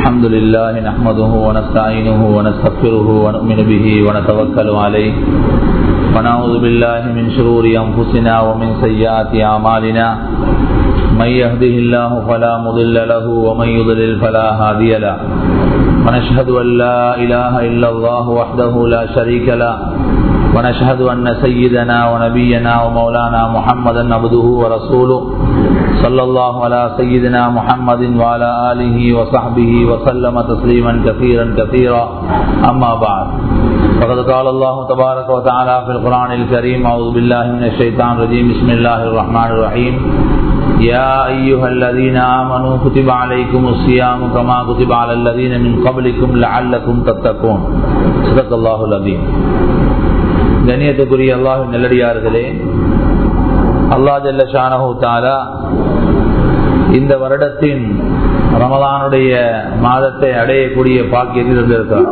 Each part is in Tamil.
الحمد لله نحمده ونستعينه ونستغفره ونؤمن به ونتوكل عليه ونعوذ بالله من شرور أنفسنا ومن سيئات أعمالنا من يهده الله فلا مضل له ومن يضلل فلا هادي له ونشهد أن لا إله إلا الله وحده لا شريك له ونشهد أن سيدنا ونبينا ومولانا محمدا عبده ورسوله صلى الله على سيدنا محمد وعلى آله وصحبه وسلم تسليما كثيرا كثيرا أما بعد فقد قال الله تبارك وتعالى في القرآن الكريم أعوذ بالله من الشيطان الرجيم بسم الله الرحمن الرحيم يا أيها الذين آمنوا كتب عليكم الصيام كما كتب على الذين من قبلكم لعلكم تتقون صدق الله العظيم கண்ணியத்துக்குரிய அல்லாஹ் நல்லடியார்களே அல்லா ஜல்ல ஷானஹூ தாலா இந்த வருடத்தின் ரமதானுடைய மாதத்தை அடையக்கூடிய பாக்கியத்தில் இருந்திருக்கிறார்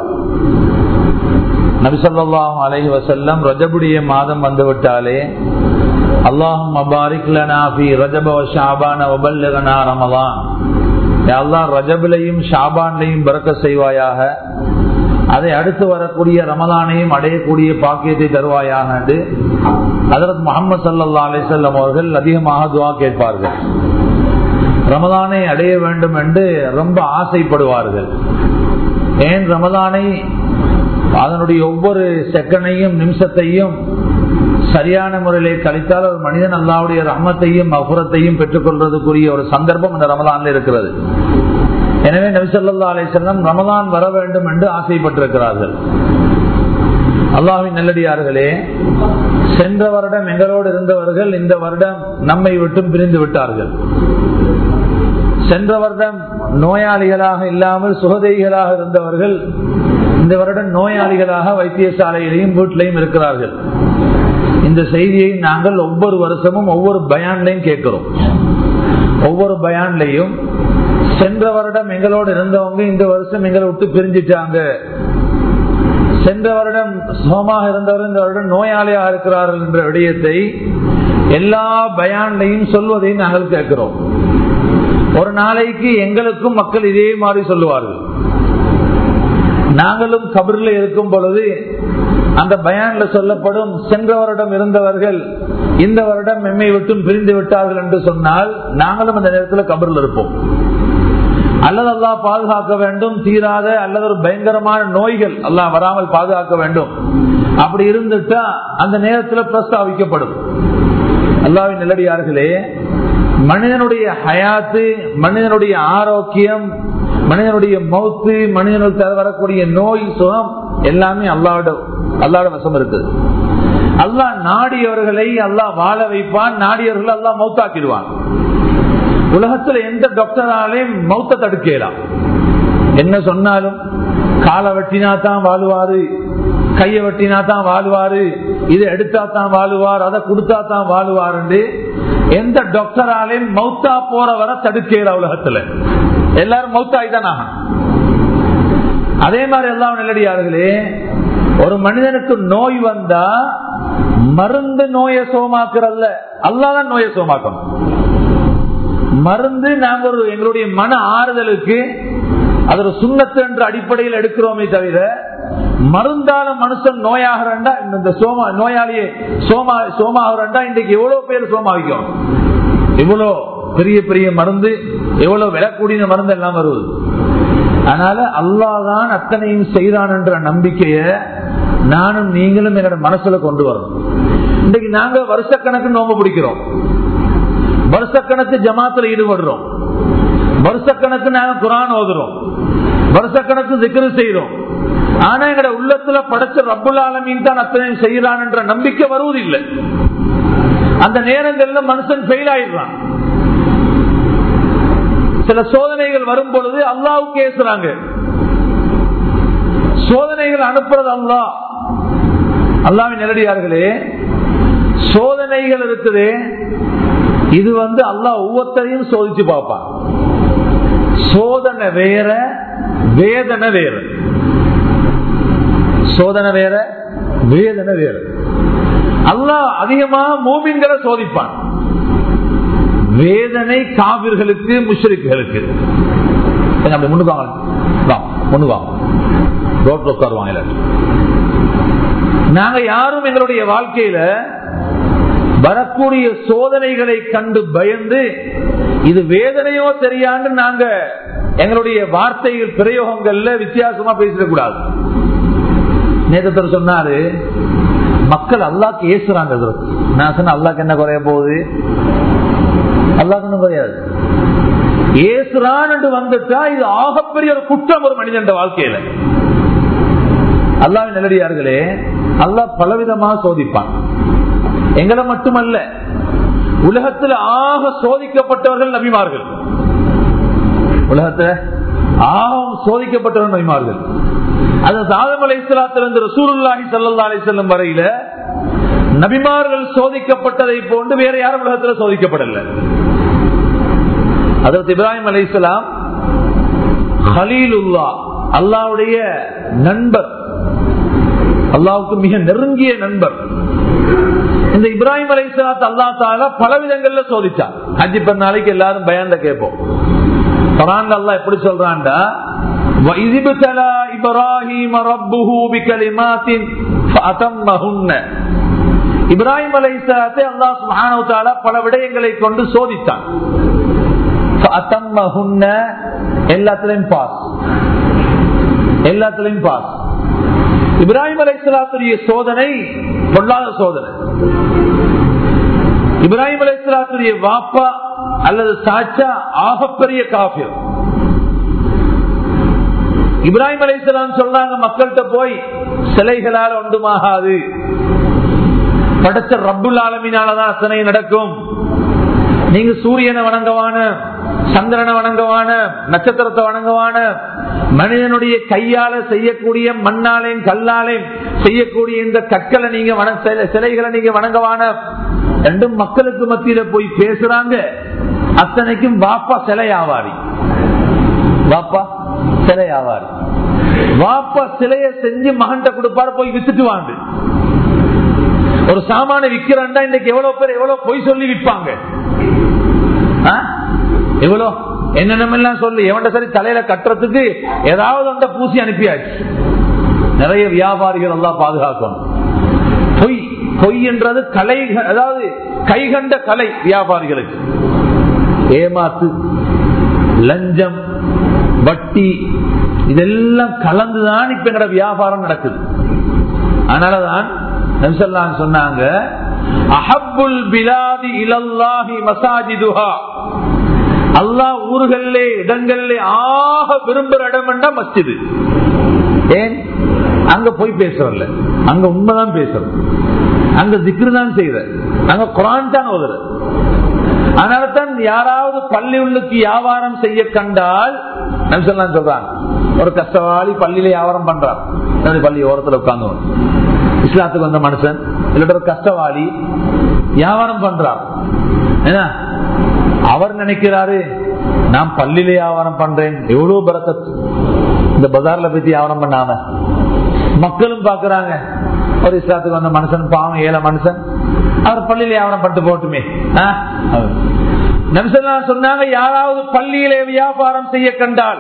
நபிசல்லாஹும் அலஹி வசல்லம் ரஜபுடைய மாதம் வந்துவிட்டாலே அல்லாஹும் அபாரிக்லனாஃபி ரஜப ஷாபான ஒபல்லகனா ரமலான் அல்லாஹ் ரஜபிலையும் ஷாபான்லையும் பறக்க செய்வாயாக அதை அடுத்து வரக்கூடிய ரமலானையும் அடையக்கூடிய பாக்கியத்தை தருவாயாக என்று அதற்கு முகமது சல்லா அலிசல்லம் அவர்கள் அதிகமாக துவா கேட்பார்கள் ரமலானை அடைய வேண்டும் என்று ரொம்ப ஆசைப்படுவார்கள் ஏன் ரமலானை அதனுடைய ஒவ்வொரு செகண்டையும் நிமிஷத்தையும் சரியான முறையிலே கழித்தால் ஒரு மனிதன் அல்லாவுடைய ரஹமத்தையும் அபுரத்தையும் பெற்றுக்கொள்வதற்குரிய ஒரு சந்தர்ப்பம் இந்த ரமலான்ல இருக்கிறது எனவே நபிசல்லா அலிசல்லம் ரமதான் வர வேண்டும் என்று ஆசைப்பட்டிருக்கிறார்கள் அல்லாஹின் நல்லடியார்களே சென்ற வருடம் எங்களோடு இருந்தவர்கள் இந்த வருடம் நம்மை விட்டும் பிரிந்து விட்டார்கள் சென்ற வருடம் நோயாளிகளாக இல்லாமல் சுகதைகளாக இருந்தவர்கள் இந்த வருடம் நோயாளிகளாக வைத்தியசாலையிலையும் வீட்டிலையும் இருக்கிறார்கள் இந்த செய்தியை நாங்கள் ஒவ்வொரு வருஷமும் ஒவ்வொரு பயான்லையும் கேட்கிறோம் ஒவ்வொரு பயான்லையும் சென்ற வருடம் எங்களோடு இருந்தவங்க இந்த வருஷம் எங்களை விட்டு பிரிஞ்சிட்டாங்க சென்ற வருடம் சோமாக இருந்தவர் இந்த வருடம் நோயாளியாக இருக்கிறார்கள் என்ற விடயத்தை எல்லா பயான்லையும் சொல்வதை நாங்கள் கேட்கிறோம் ஒரு நாளைக்கு எங்களுக்கும் மக்கள் இதே மாதிரி சொல்லுவார்கள் நாங்களும் கபரில் இருக்கும் பொழுது அந்த பயான்ல சொல்லப்படும் சென்ற வருடம் இருந்தவர்கள் இந்த வருடம் எம்மை விட்டும் பிரிந்து விட்டார்கள் என்று சொன்னால் நாங்களும் அந்த நேரத்தில் கபரில் இருப்போம் அல்லது அல்லா பாதுகாக்க வேண்டும் தீராத அல்லது ஒரு பயங்கரமான நோய்கள் எல்லாம் வராமல் பாதுகாக்க வேண்டும் அப்படி இருந்துட்டா அந்த நேரத்தில் பிரஸ்தாவிக்கப்படும் அல்லாவின் நிலடியார்களே மனிதனுடைய ஹயாத்து மனிதனுடைய ஆரோக்கியம் மனிதனுடைய மௌத்து மனிதனுக்கு வரக்கூடிய நோய் சுகம் எல்லாமே அல்லாவோட அல்லாவோட வசம் இருக்குது அல்லா நாடியவர்களை அல்லா வாழ வைப்பான் நாடியவர்களை அல்லா மௌத்தாக்கிடுவான் உலகத்துல எந்த டாக்டராலையும் மௌத்த தடுக்கலாம் என்ன சொன்னாலும் காலை வெட்டினா தான் வாழுவாரு கைய வெட்டினா தான் வாழுவாரு இதை எடுத்தா தான் வாழுவார் அதை கொடுத்தா தான் வாழுவார் எந்த டாக்டராலையும் மௌத்தா போற வர தடுக்கல உலகத்துல எல்லாரும் மௌத்தாய் தான் ஆகணும் அதே மாதிரி எல்லாம் நல்லடியார்களே ஒரு மனிதனுக்கு நோய் வந்தா மருந்து நோயை சோமாக்குறல்ல அல்லாதான் நோயை சோமாக்கணும் மருந்து நாங்க ஒரு எங்களுடைய மன ஆறுதலுக்கு அது ஒரு சுண்ணத்து என்ற அடிப்படையில் எடுக்கிறோமே தவிர மருந்தால மனுஷன் நோயாகிறண்டா இந்த சோமா நோயாளியே சோமா சோமாகிறண்டா இன்றைக்கு எவ்வளவு பேர் சோமாவிக்கும் இவ்வளோ பெரிய பெரிய மருந்து எவ்வளவு விலக்கூடிய மருந்து எல்லாம் வருவது அதனால அல்லாதான் அத்தனையும் செய்தான் என்ற நம்பிக்கைய நானும் நீங்களும் என்னோட மனசுல கொண்டு வரணும் இன்றைக்கு நாங்க வருஷக்கணக்கு நோம்பு பிடிக்கிறோம் வருஷக்கணக்கு ஜமாத்துல ஈடுபடுறோம் வருஷக்கணக்கு நாங்க குரான் ஓதுறோம் வருஷக்கணக்கு திக்ரு செய்யறோம் ஆனா எங்கட உள்ளத்துல படைச்ச ரப்புல் ஆலமீன் தான் அத்தனை செய்யறான் என்ற நம்பிக்கை வருவதில்லை அந்த நேரங்கள்ல மனுஷன் ஃபெயில் ஆயிடுறான் சில சோதனைகள் வரும் பொழுது அல்லாவுக்கு ஏசுறாங்க சோதனைகள் அனுப்புறது அல்லா அல்லாவின் நேரடியார்களே சோதனைகள் இருக்குது இது வந்து அல்லா ஒவ்வொருத்தரையும் சோதிச்சு பார்ப்பான் சோதனை வேற வேதனை வேற சோதனை வேற வேதனை வேற அல்லாஹ் அதிகமாக மூமின்களை சோதிப்பான் வேதனை காவிர்களுக்கு முஷ்ரிக்குகளுக்கு கொஞ்சம் அப்படி முன்னுக்கு வாங்க வா முன்னுக்கு வாங்க ரோட்ல உட்காருவாங்க எல்லாரும் நாங்க யாரும் எங்களுடைய வாழ்க்கையில வரக்கூடிய சோதனைகளை கண்டு பயந்து இது வேதனையோ தெரியாண்டு நாங்க எங்களுடைய வார்த்தைகள் பிரயோகங்கள்ல வித்தியாசமா பேசிடக்கூடாது நேதத்தர் சொன்னாரு மக்கள் அல்லாக்கு ஏசுறாங்க இதற்கு. நான் சொன்ன அல்லாக்கு என்ன குறைய போகுது அல்லாக்கு ஒன்றும் குறையாது ஏசுறான் என்று வந்துட்டா இது ஆகப்பெரிய ஒரு குற்றம் ஒரு மனிதன் வாழ்க்கையில அல்லாவின் நிலடியார்களே அல்லாஹ் பலவிதமாக சோதிப்பான் எங்களை மட்டுமல்ல உலகத்தில் ஆக சோதிக்கப்பட்டவர்கள் நபிமார்கள் உலகத்துல ஆகவும் சோதிக்கப்பட்டவர்கள் நபிமார்கள் அது சாதம் அலை இஸ்லாத்திலிருந்து ரசூலுல்லாஹி சல்லா அலி செல்லும் வரையில நபிமார்கள் சோதிக்கப்பட்டதை போன்று வேற யாரும் உலகத்தில் சோதிக்கப்படல அதற்கு இப்ராஹிம் அலை இஸ்லாம் ஹலீலுல்லா அல்லாவுடைய நண்பர் அல்லாவுக்கு மிக நெருங்கிய நண்பர் இந்த இப்ராஹிம் அலை இஸ்லாத் அல்லா தால பல விதங்கள்ல சோதிச்சார் ஹஜ்ஜி நாளைக்கு எல்லாரும் பயந்த கேட்போம் குரான்ல அல்லாஹ் எப்படி சொல்றான்டா وَإِذِ ابْتَلَى إِبْرَاهِيمَ رَبُّهُ بِكَلِمَاتٍ فَأَتَمَّهُنَّ இப்ராஹிம் அலைஹிஸ்ஸலாத்தை அல்லாஹ் சுப்ஹானஹு வ தஆலா பல விடயங்களை கொண்டு சோதித்தான் فَأَتَمَّهُنَّ எல்லாத்திலையும் பாஸ் எல்லாத்திலையும் பாஸ் இப்ராஹிம் அலைஹிஸ்ஸலாத்துடைய சோதனை பொல்லாத சோதனை இப்ராஹிம் அலைஹிஸ்ஸலாத்துடைய வாப்பா அல்லது சாச்சா ஆகப்பெரிய காபியம் இப்ராஹிம் அலைசலாம் சொல்றாங்க மக்கள்கிட்ட போய் சிலைகளால் ஒன்றுமாகாது படைச்ச ரப்புல் ஆலமினாலதான் அத்தனை நடக்கும் நீங்க சூரியனை வணங்கவான சந்திரனை வணங்கவான நட்சத்திரத்தை வணங்கவான மனிதனுடைய கையால செய்யக்கூடிய மண்ணாலையும் கல்லாலையும் செய்யக்கூடிய இந்த கற்களை நீங்க வண- சிலை- சிலைகளை நீங்க வணங்கவான ரெண்டும் மக்களுக்கு மத்தியில போய் பேசுறாங்க அத்தனைக்கும் வாப்பா சிலை ஆவாரி வாப்பா சிலை ஆவார் வாப்பா சிலைய செஞ்சு மகன்கிட்ட கொடுப்பாரு போய் வித்துட்டு வாங்க ஒரு சாமான விக்கிறான்டா இன்னைக்கு எவ்வளவு பேர் எவ்வளவு பொய் சொல்லி விற்பாங்க ஆ? எவ்வளோ என்னென்னமெல்லாம் சொல்லி எவன்ட சரி தலையில கட்டுறதுக்கு ஏதாவது ஒன்றை பூசி அனுப்பியாச்சு நிறைய வியாபாரிகள் எல்லாம் பாதுகாக்கணும் பொய் பொய் என்றது கலை அதாவது கைகண்ட கலை வியாபாரிகளுக்கு ஏமாத்து லஞ்சம் வட்டி இதெல்லாம் கலந்துதான் இப்ப எங்கட வியாபாரம் நடக்குது அதனாலதான் நபிசல்லாம் சொன்னாங்க அஹப்புல் பிலாதி இலல்லாஹி மசாஜிதுஹா அல்லாஹ் ஊர்களே இடங்களிலே ஆக விரும்புற இடம் மஸ்ஜிது ஏன் அங்க போய் பேசுறல அங்க உண்மைதான் பேசுறது அங்க திக்ரு தான் செய்யற அங்க குரான் தான் ஓதுற அதனாலதான் யாராவது பள்ளி உள்ளுக்கு வியாபாரம் செய்ய கண்டால் நபிசல்லாம் சொல்றாங்க ஒரு கஷ்டவாளி பள்ளியில வியாபாரம் பண்றார் என்னுடைய பள்ளி ஓரத்துல உட்கார்ந்து இஸ்லாத்துக்கு வந்த மனுஷன் இல்லாட்ட ஒரு கஷ்டவாளி வியாபாரம் பண்றார் என்ன அவர் நினைக்கிறாரு நான் பள்ளியில வியாபாரம் பண்றேன் எவ்வளவு பரக்கத் இந்த பஜார்ல பத்தி வியாபாரம் பண்ணாம மக்களும் பாக்குறாங்க ஒரு இஸ்லாத்துக்கு வந்த மனுஷன் பாவம் ஏழை மனுஷன் அவர் பள்ளியில வியாபாரம் பண்ணிட்டு போட்டுமே ஆ? அவர். நபிசல்லாம் சொன்னாங்க யாராவது பள்ளியிலே வியாபாரம் செய்ய கண்டால்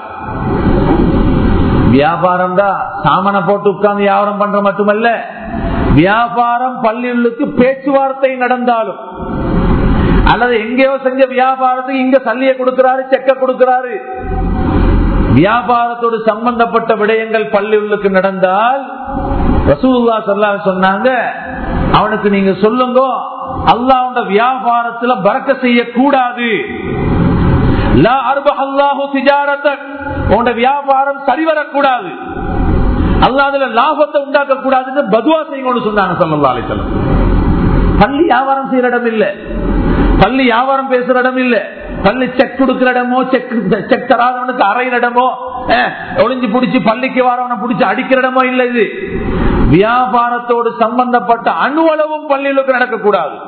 வியாபாரம் தான் சாமனை போட்டு உட்கார்ந்து வியாபாரம் பண்ற மட்டுமல்ல வியாபாரம் பள்ளிகளுக்கு பேச்சுவார்த்தை நடந்தாலும் அல்லது எங்கேயோ செஞ்ச வியாபாரத்துக்கு இங்க சல்லிய கொடுக்கிறாரு செக்க கொடுக்கிறாரு வியாபாரத்தோடு சம்பந்தப்பட்ட விடயங்கள் பள்ளிகளுக்கு நடந்தால் ரசூலுல்லா ஸல்லல்லாஹு அலைஹி சொன்னாங்க அவனுக்கு நீங்க சொல்லுங்க அல்லாஹ்வோட வியாபாரத்துல பறக்க செய்யக்கூடாது லா அர்பஹ அல்லாஹு திஜாரத்தக். உன்னோட வியாபாரம் சரிவரக்கூடாது அல்லாஹ் அதுல லாபத்தை உண்டாக்க கூடாதுன்னு பதுவா செய்யணும்னு சொன்னாங்க ஸல்லல்லாஹு அலைஹி வஸல்லம் பள்ளி வியாபாரம் செய்யற இடம் இல்ல பள்ளி வியாபாரம் பேசுற இடம் இல்ல பள்ளி செக் கொடுக்கிற இடமோ செக் செக் தராதவனுக்கு அறையிற இடமோ அஹ், ஒளிஞ்சு புடிச்சு பள்ளிக்கு வரவனை புடிச்சு அடிக்கிற இடமோ இல்ல இது வியாபாரத்தோடு சம்பந்தப்பட்ட அணுவளவும் பள்ளிகளுக்கு நடக்கக்கூடாது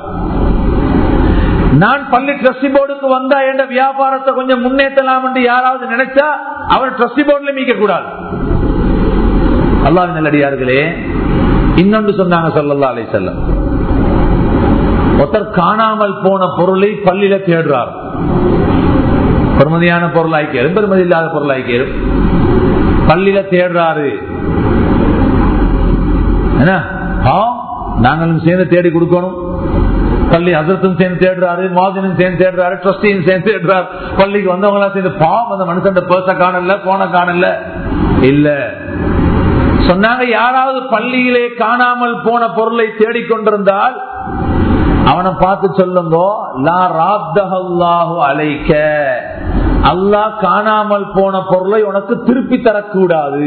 நான் பள்ளி ட்ரஸ்டி போர்டுக்கு வந்தா என்ற வியாபாரத்தை கொஞ்சம் முன்னேற்றலாம் என்று யாராவது நினைச்சா அவர் ட்ரஸ்டி போர்டுல மீக்க கூடாது அல்லாஹ் நல்லடியார்களே இன்னொன்று சொன்னாங்க சொல்லல்லா அலை செல்லம் ஒருத்தர் காணாமல் போன பொருளை பள்ளியில தேடுறார் பெருமதியான பொருளாய்க்கேரும் பெருமதி இல்லாத பொருளாய்க்கேரும் பள்ளியில தேடுறாரு என்ன ஆ, நாங்களும் சேர்ந்து தேடி கொடுக்கணும் பள்ளி அதர்த்தும் சேர்ந்து தேடுறாரு மாதினும் சேர்ந்து தேடுறாரு ட்ரஸ்டியும் சேர்ந்து தேடுறாரு பள்ளிக்கு வந்தவங்க எல்லாம் சேர்ந்து பாவம் அந்த மனுஷன் பேச காணல போன காணல இல்ல சொன்னாங்க யாராவது பள்ளியிலே காணாமல் போன பொருளை தேடிக்கொண்டிருந்தால் அவனை பார்த்து சொல்லுங்க லா ராத்தஹல்லாஹு அலைக்க அல்லாஹ் காணாமல் போன பொருளை உனக்கு திருப்பி தரக்கூடாது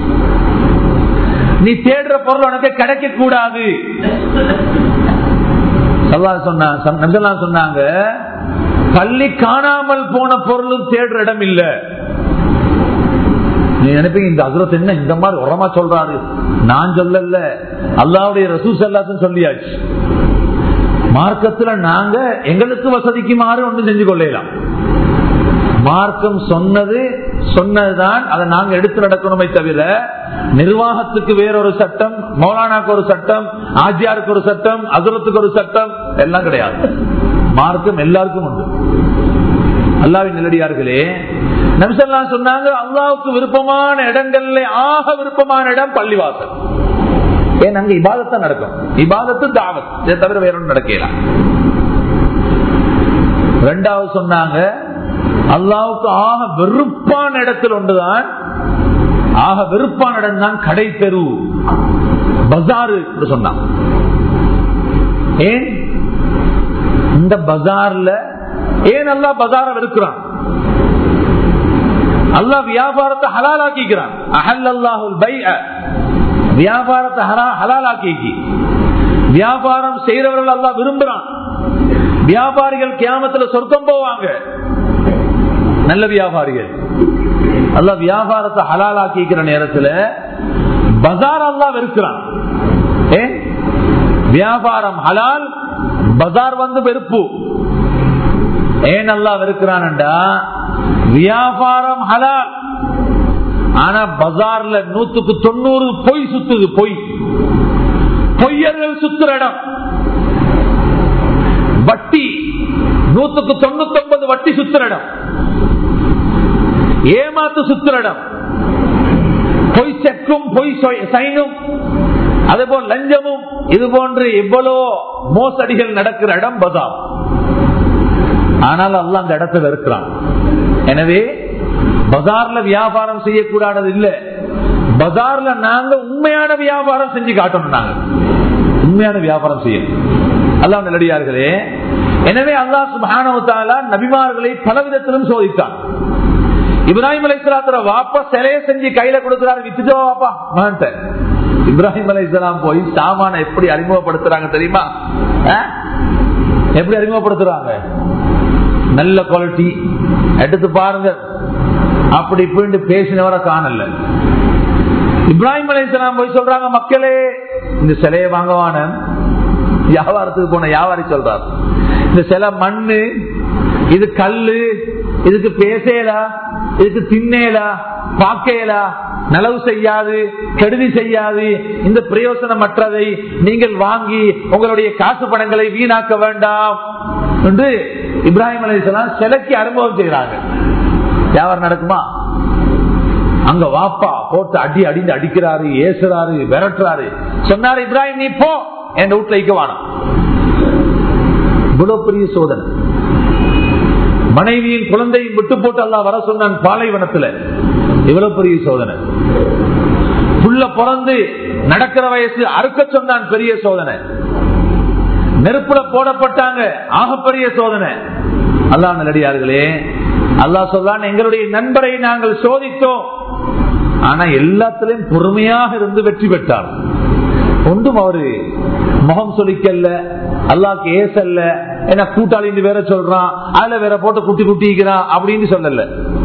நீ தேடுற பொருள் உனக்கு கிடைக்க கூடாது அல்லாஹ் சொன்னாங்க சம்- நபிசல்லாம் சொன்னாங்க பள்ளி காணாமல் போன பொருளும் தேடுற இடம் இல்ல நீ நினைப்பீங்க இந்த அசுரத் என்ன இந்த மாதிரி உரமா சொல்றாரு நான் சொல்லல அல்லாவுடைய ரசூஸ் எல்லாத்தையும் சொல்லியாச்சு மார்க்கத்துல நாங்க எங்களுக்கு வசதிக்கு மாறு ஒன்று செஞ்சு கொள்ளலாம் மார்க்கம் சொன்னது சொன்னதுதான் அதை நாங்க எடுத்து நடக்கணுமே தவிர நிர்வாகத்துக்கு வேறொரு சட்டம் மௌலானாக்கு ஒரு சட்டம் ஆஜியாருக்கு ஒரு சட்டம் அசுரத்துக்கு ஒரு சட்டம் எல்லாம் கிடையாது மார்க்கம் எல்லாருக்கும் உண்டு அல்லாவின் நிலடியார்களே நபிசல்லா சொன்னாங்க அல்லாவுக்கு விருப்பமான இடங்கள்ல ஆக விருப்பமான இடம் பள்ளிவாசல் ஏன் அங்க இபாதத்தை நடக்கும் இபாதத்து தாவத் இதை தவிர வேற ஒன்றும் நடக்கலாம் ரெண்டாவது சொன்னாங்க அல்லாவுக்கு ஆக வெறுப்பான இடத்தில் ஒன்றுதான் ஆக வெறுப்பான இடம் தான் கடை தெரு பஜாரு என்று சொன்னாங்க ஏன் இந்த பஜார்ல ஏன் அல்லா பஜார வெறுக்கிறான் அல்லா வியாபாரத்தை ஹலாலாக்கிக்கிறான் அஹல் அல்லாஹுல் பை வியாபாரத்தை ஹலா- ஹலாலாக்கி வியாபாரம் செய்யறவர்கள் அல்லா விரும்புறான் வியாபாரிகள் கியாமத்துல சொர்க்கம் போவாங்க நல்ல வியாபாரிகள் அல்ல வியாபாரத்தை ஹலாலாக்கிக்கிற நேரத்துல பஜார் அல்லா வெறுக்கிறான் ஏன் வியாபாரம் ஹலால் பஜார் வந்து வெறுப்பு ஏன் அல்லா வெறுக்கிறான்டா வியாபாரம் ஹலால் ஆனா பஜார்ல நூத்துக்கு தொண்ணூறு பொய் சுத்துது பொய் பொய்யர்கள் சுத்துற இடம் வட்டி நூத்துக்கு தொண்ணூத்தி ஒன்பது வட்டி சுத்துற இடம் ஏமாத்து சுத்துற இடம் பொய் செக்கும் பொய் சொய்- சைனும் அதுபோல் லஞ்சமும் இது போன்று எவ்வளோ மோசடிகள் நடக்கிற இடம் பஜார் ஆனால் அல்ல அந்த இடத்துல இருக்கிறான் எனவே பஜார்ல வியாபாரம் செய்யக்கூடாது இல்ல பஜார்ல நாங்க உண்மையான வியாபாரம் செஞ்சு காட்டணும் நாங்க உண்மையான வியாபாரம் செய்யணும் அல்லாஹ் நல்லடியார்களே எனவே அல்லாஹ் சுபானவத்தாலா நபிமார்களை பல விதத்திலும் சோதித்தான் இப்ராஹிம் அலைசலாத்துல வாப்பா சிலைய செஞ்சு கையில கொடுக்கிறாரு வித்துட்டோ வாப்பா மகன்ட்ட இப்ராஹிம் அலைசலாம் போய் சாமான எப்படி அறிமுகப்படுத்துறாங்க தெரியுமா ஆ? எப்படி அறிமுகப்படுத்துறாங்க நல்ல குவாலிட்டி எடுத்து பாருங்க அப்படி இப்படி பேசினவரை காணல இப்ராஹிம் அலைசலாம் போய் சொல்றாங்க மக்களே இந்த சிலையை வாங்கவான வியாபாரத்துக்கு போன வியாபாரி சொல்றார் இந்த சிலை மண்ணு இது கல்லு இதுக்கு பேசலா இதுக்கு தின்னேலா பாக்கேலா நலவு செய்யாது கெடுதி செய்யாது இந்த பிரயோசனமற்றதை நீங்கள் வாங்கி உங்களுடைய காசு பணங்களை வீணாக்க வேண்டாம் என்று இப்ராஹிம் அலிஸ்லாம் சிலைக்கு அனுபவம் செய்யறாங்க வியாபாரம் நடக்குமா அங்க வாப்பா போட்டு அடி அடிந்து அடிக்கிறாரு ஏசுறாரு விரட்டுறாரு சொன்னாரு இப்ராஹிம் நீ போ என் வீட்டுல வைக்க வேணாம் இவ்வளவு பெரிய சோதனை மனைவியின் குழந்தையும் விட்டு போட்டு அல்லா வர சொன்னான் பாலைவனத்துல இவ்வளவு பெரிய சோதனை புள்ள பிறந்து நடக்கிற வயசு அறுக்க சொன்னான் பெரிய சோதனை நெருப்புல போடப்பட்டாங்க ஆகப்பெரிய சோதனை அல்லா நல்லடியார்களே அல்லா சொல்லான் எங்களுடைய நண்பரை நாங்கள் சோதித்தோம் ஆனா எல்லாத்திலையும் பொறுமையாக இருந்து வெற்றி பெற்றார் ஒன்றும் அவரு முகம் சொல்லிக்கல்ல அல்லாக்கு ஏசல்ல என்ன கூட்டாளி வேற சொல்றான் அதுல வேற போட்டு குட்டி குட்டிக்கிறான் அப்படின்னு சொல்லல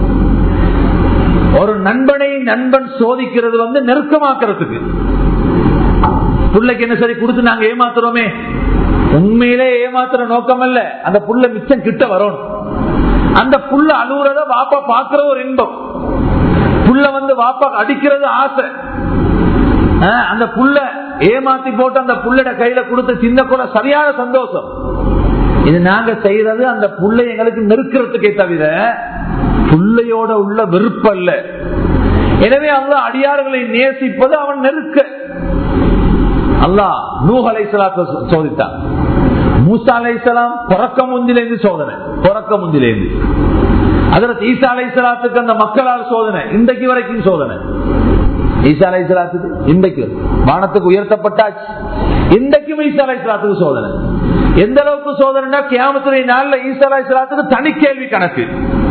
ஒரு நண்பனை நண்பன் சோதிக்கிறது வந்து நெருக்கமாக்குறதுக்கு பிள்ளைக்கு என்ன சரி கொடுத்து நாங்க ஏமாத்துறோமே உண்மையிலே ஏமாத்துற நோக்கம் அல்ல அந்த புள்ள மிச்சம் கிட்ட வரணும் அந்த புள்ள அழுகுறத வாப்பா பாக்குற ஒரு இன்பம் புள்ள வந்து வாப்பா அடிக்கிறது ஆசை ஆஹ் அந்த புள்ள ஏமாத்தி போட்டு அந்த புள்ளட கையில கொடுத்து சின்ன கூட சரியான சந்தோஷம் இது நாங்க செய்யறது அந்த புள்ளை எங்களுக்கு நெருக்கிறதுக்கே தவிர பிள்ளையோட உள்ள வெறுப்பல்ல எனவே அல்லாஹ் அடியார்களை நேசிப்பது அவன் நெருக்க அல்லாஹ் நூஹ் அலைஹிஸ்ஸலாத்தை சோ- சோதித்தான் மூசா அலைஹிஸ்ஸலாம் பிறக்க முந்திலேருந்து சோதனை பிறக்க முந்திலேருந்து அதற்கு ஈசா அலைஹிஸ்ஸலாத்துக்கு அந்த மக்களால் சோதனை இன்றைக்கு வரைக்கும் சோதனை ஈசா அலைஹிஸ்ஸலாத்துக்கு இன்றைக்கு வானத்துக்கு உயர்த்தப்பட்டாச்சு இன்றைக்கும் ஈசா அலைஹிஸ்ஸலாத்துக்கு சோதனை எந்த அளவுக்கு சோதனைனா கியாமத்துடைய நாள்ல ஈசா அலைஹிஸ்ஸலாத்துக்கு தனி கேள்வி கணக்கு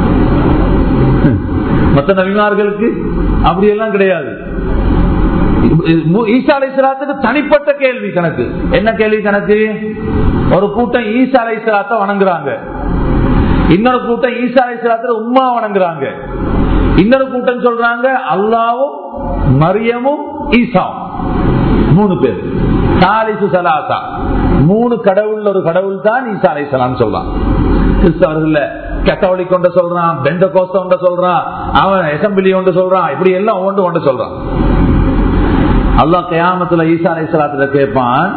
மற்ற நபிமார்களுக்கு அப்படி எல்லாம் கிடையாது ஈசா அலைசலாத்துக்கு தனிப்பட்ட கேள்வி கணக்கு என்ன கேள்வி கணக்கு ஒரு கூட்டம் ஈசா அலைசலாத்த வணங்குறாங்க இன்னொரு கூட்டம் ஈசா அலைசலாத்துல உம்மா வணங்குறாங்க இன்னொரு கூட்டம் சொல்றாங்க அல்லாவும் மரியமும் ஈசாவும் மூணு பேர் சாலிசு சலாசா மூணு கடவுள் ஒரு கடவுள் தான் ஈசா அலைசலாம் சொல்றான் கிறிஸ்தவர்கள் கத்தோலிக் கொண்டு சொல்றான் பெந்த கோஸ்த ஒன்று சொல்றான் அவன் எசம்பிளி ஒன்று சொல்றான் இப்படி எல்லாம் ஒன்று ஒன்று சொல்றான் அல்லாஹ் கயாமத்துல ஈசா அலைசலாத்துல கேட்பான்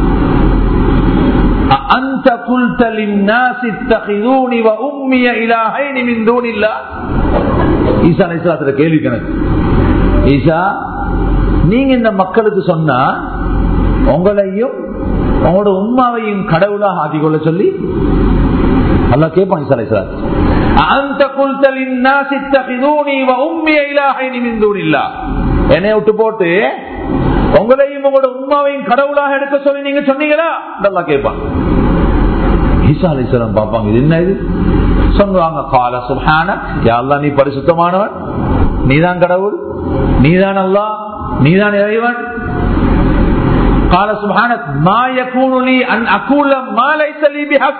أأنت قلت للناس اتخذوني وأمي إلهين من دون الله ஈசா அலைஹிஸ்ஸலாத்துல கேள்வி கணக்கு ஈசா நீங்க இந்த மக்களுக்கு சொன்னா உங்களையும் உங்களோட உம்மாவையும் கடவுளாக ஆக்கிக்கொள்ள சொல்லி அல்லாஹ் கேட்பான் ஈசா அலைஹிஸ்ஸலாம் أأنت قلت للناس اتخذوني وأمي إلهين من دون الله என்னை விட்டு போட்டு உங்களையும் உங்களோட உம்மாவையும் கடவுளாக எடுக்க சொல்லி நீங்க சொன்னீங்களா நல்லா கேட்பான் ஈசா அலிஸ்லாம் பார்ப்பாங்க இது என்ன இது சொல்லுவாங்க கால சுஹான யாழ்லா நீ பரிசுத்தமானவன் நீதான் கடவுள் நீதான் அல்லா நீதான் இறைவன் கால சுஹான மா யகூனு அன் அகூல மா லைஸ லீ பிஹக்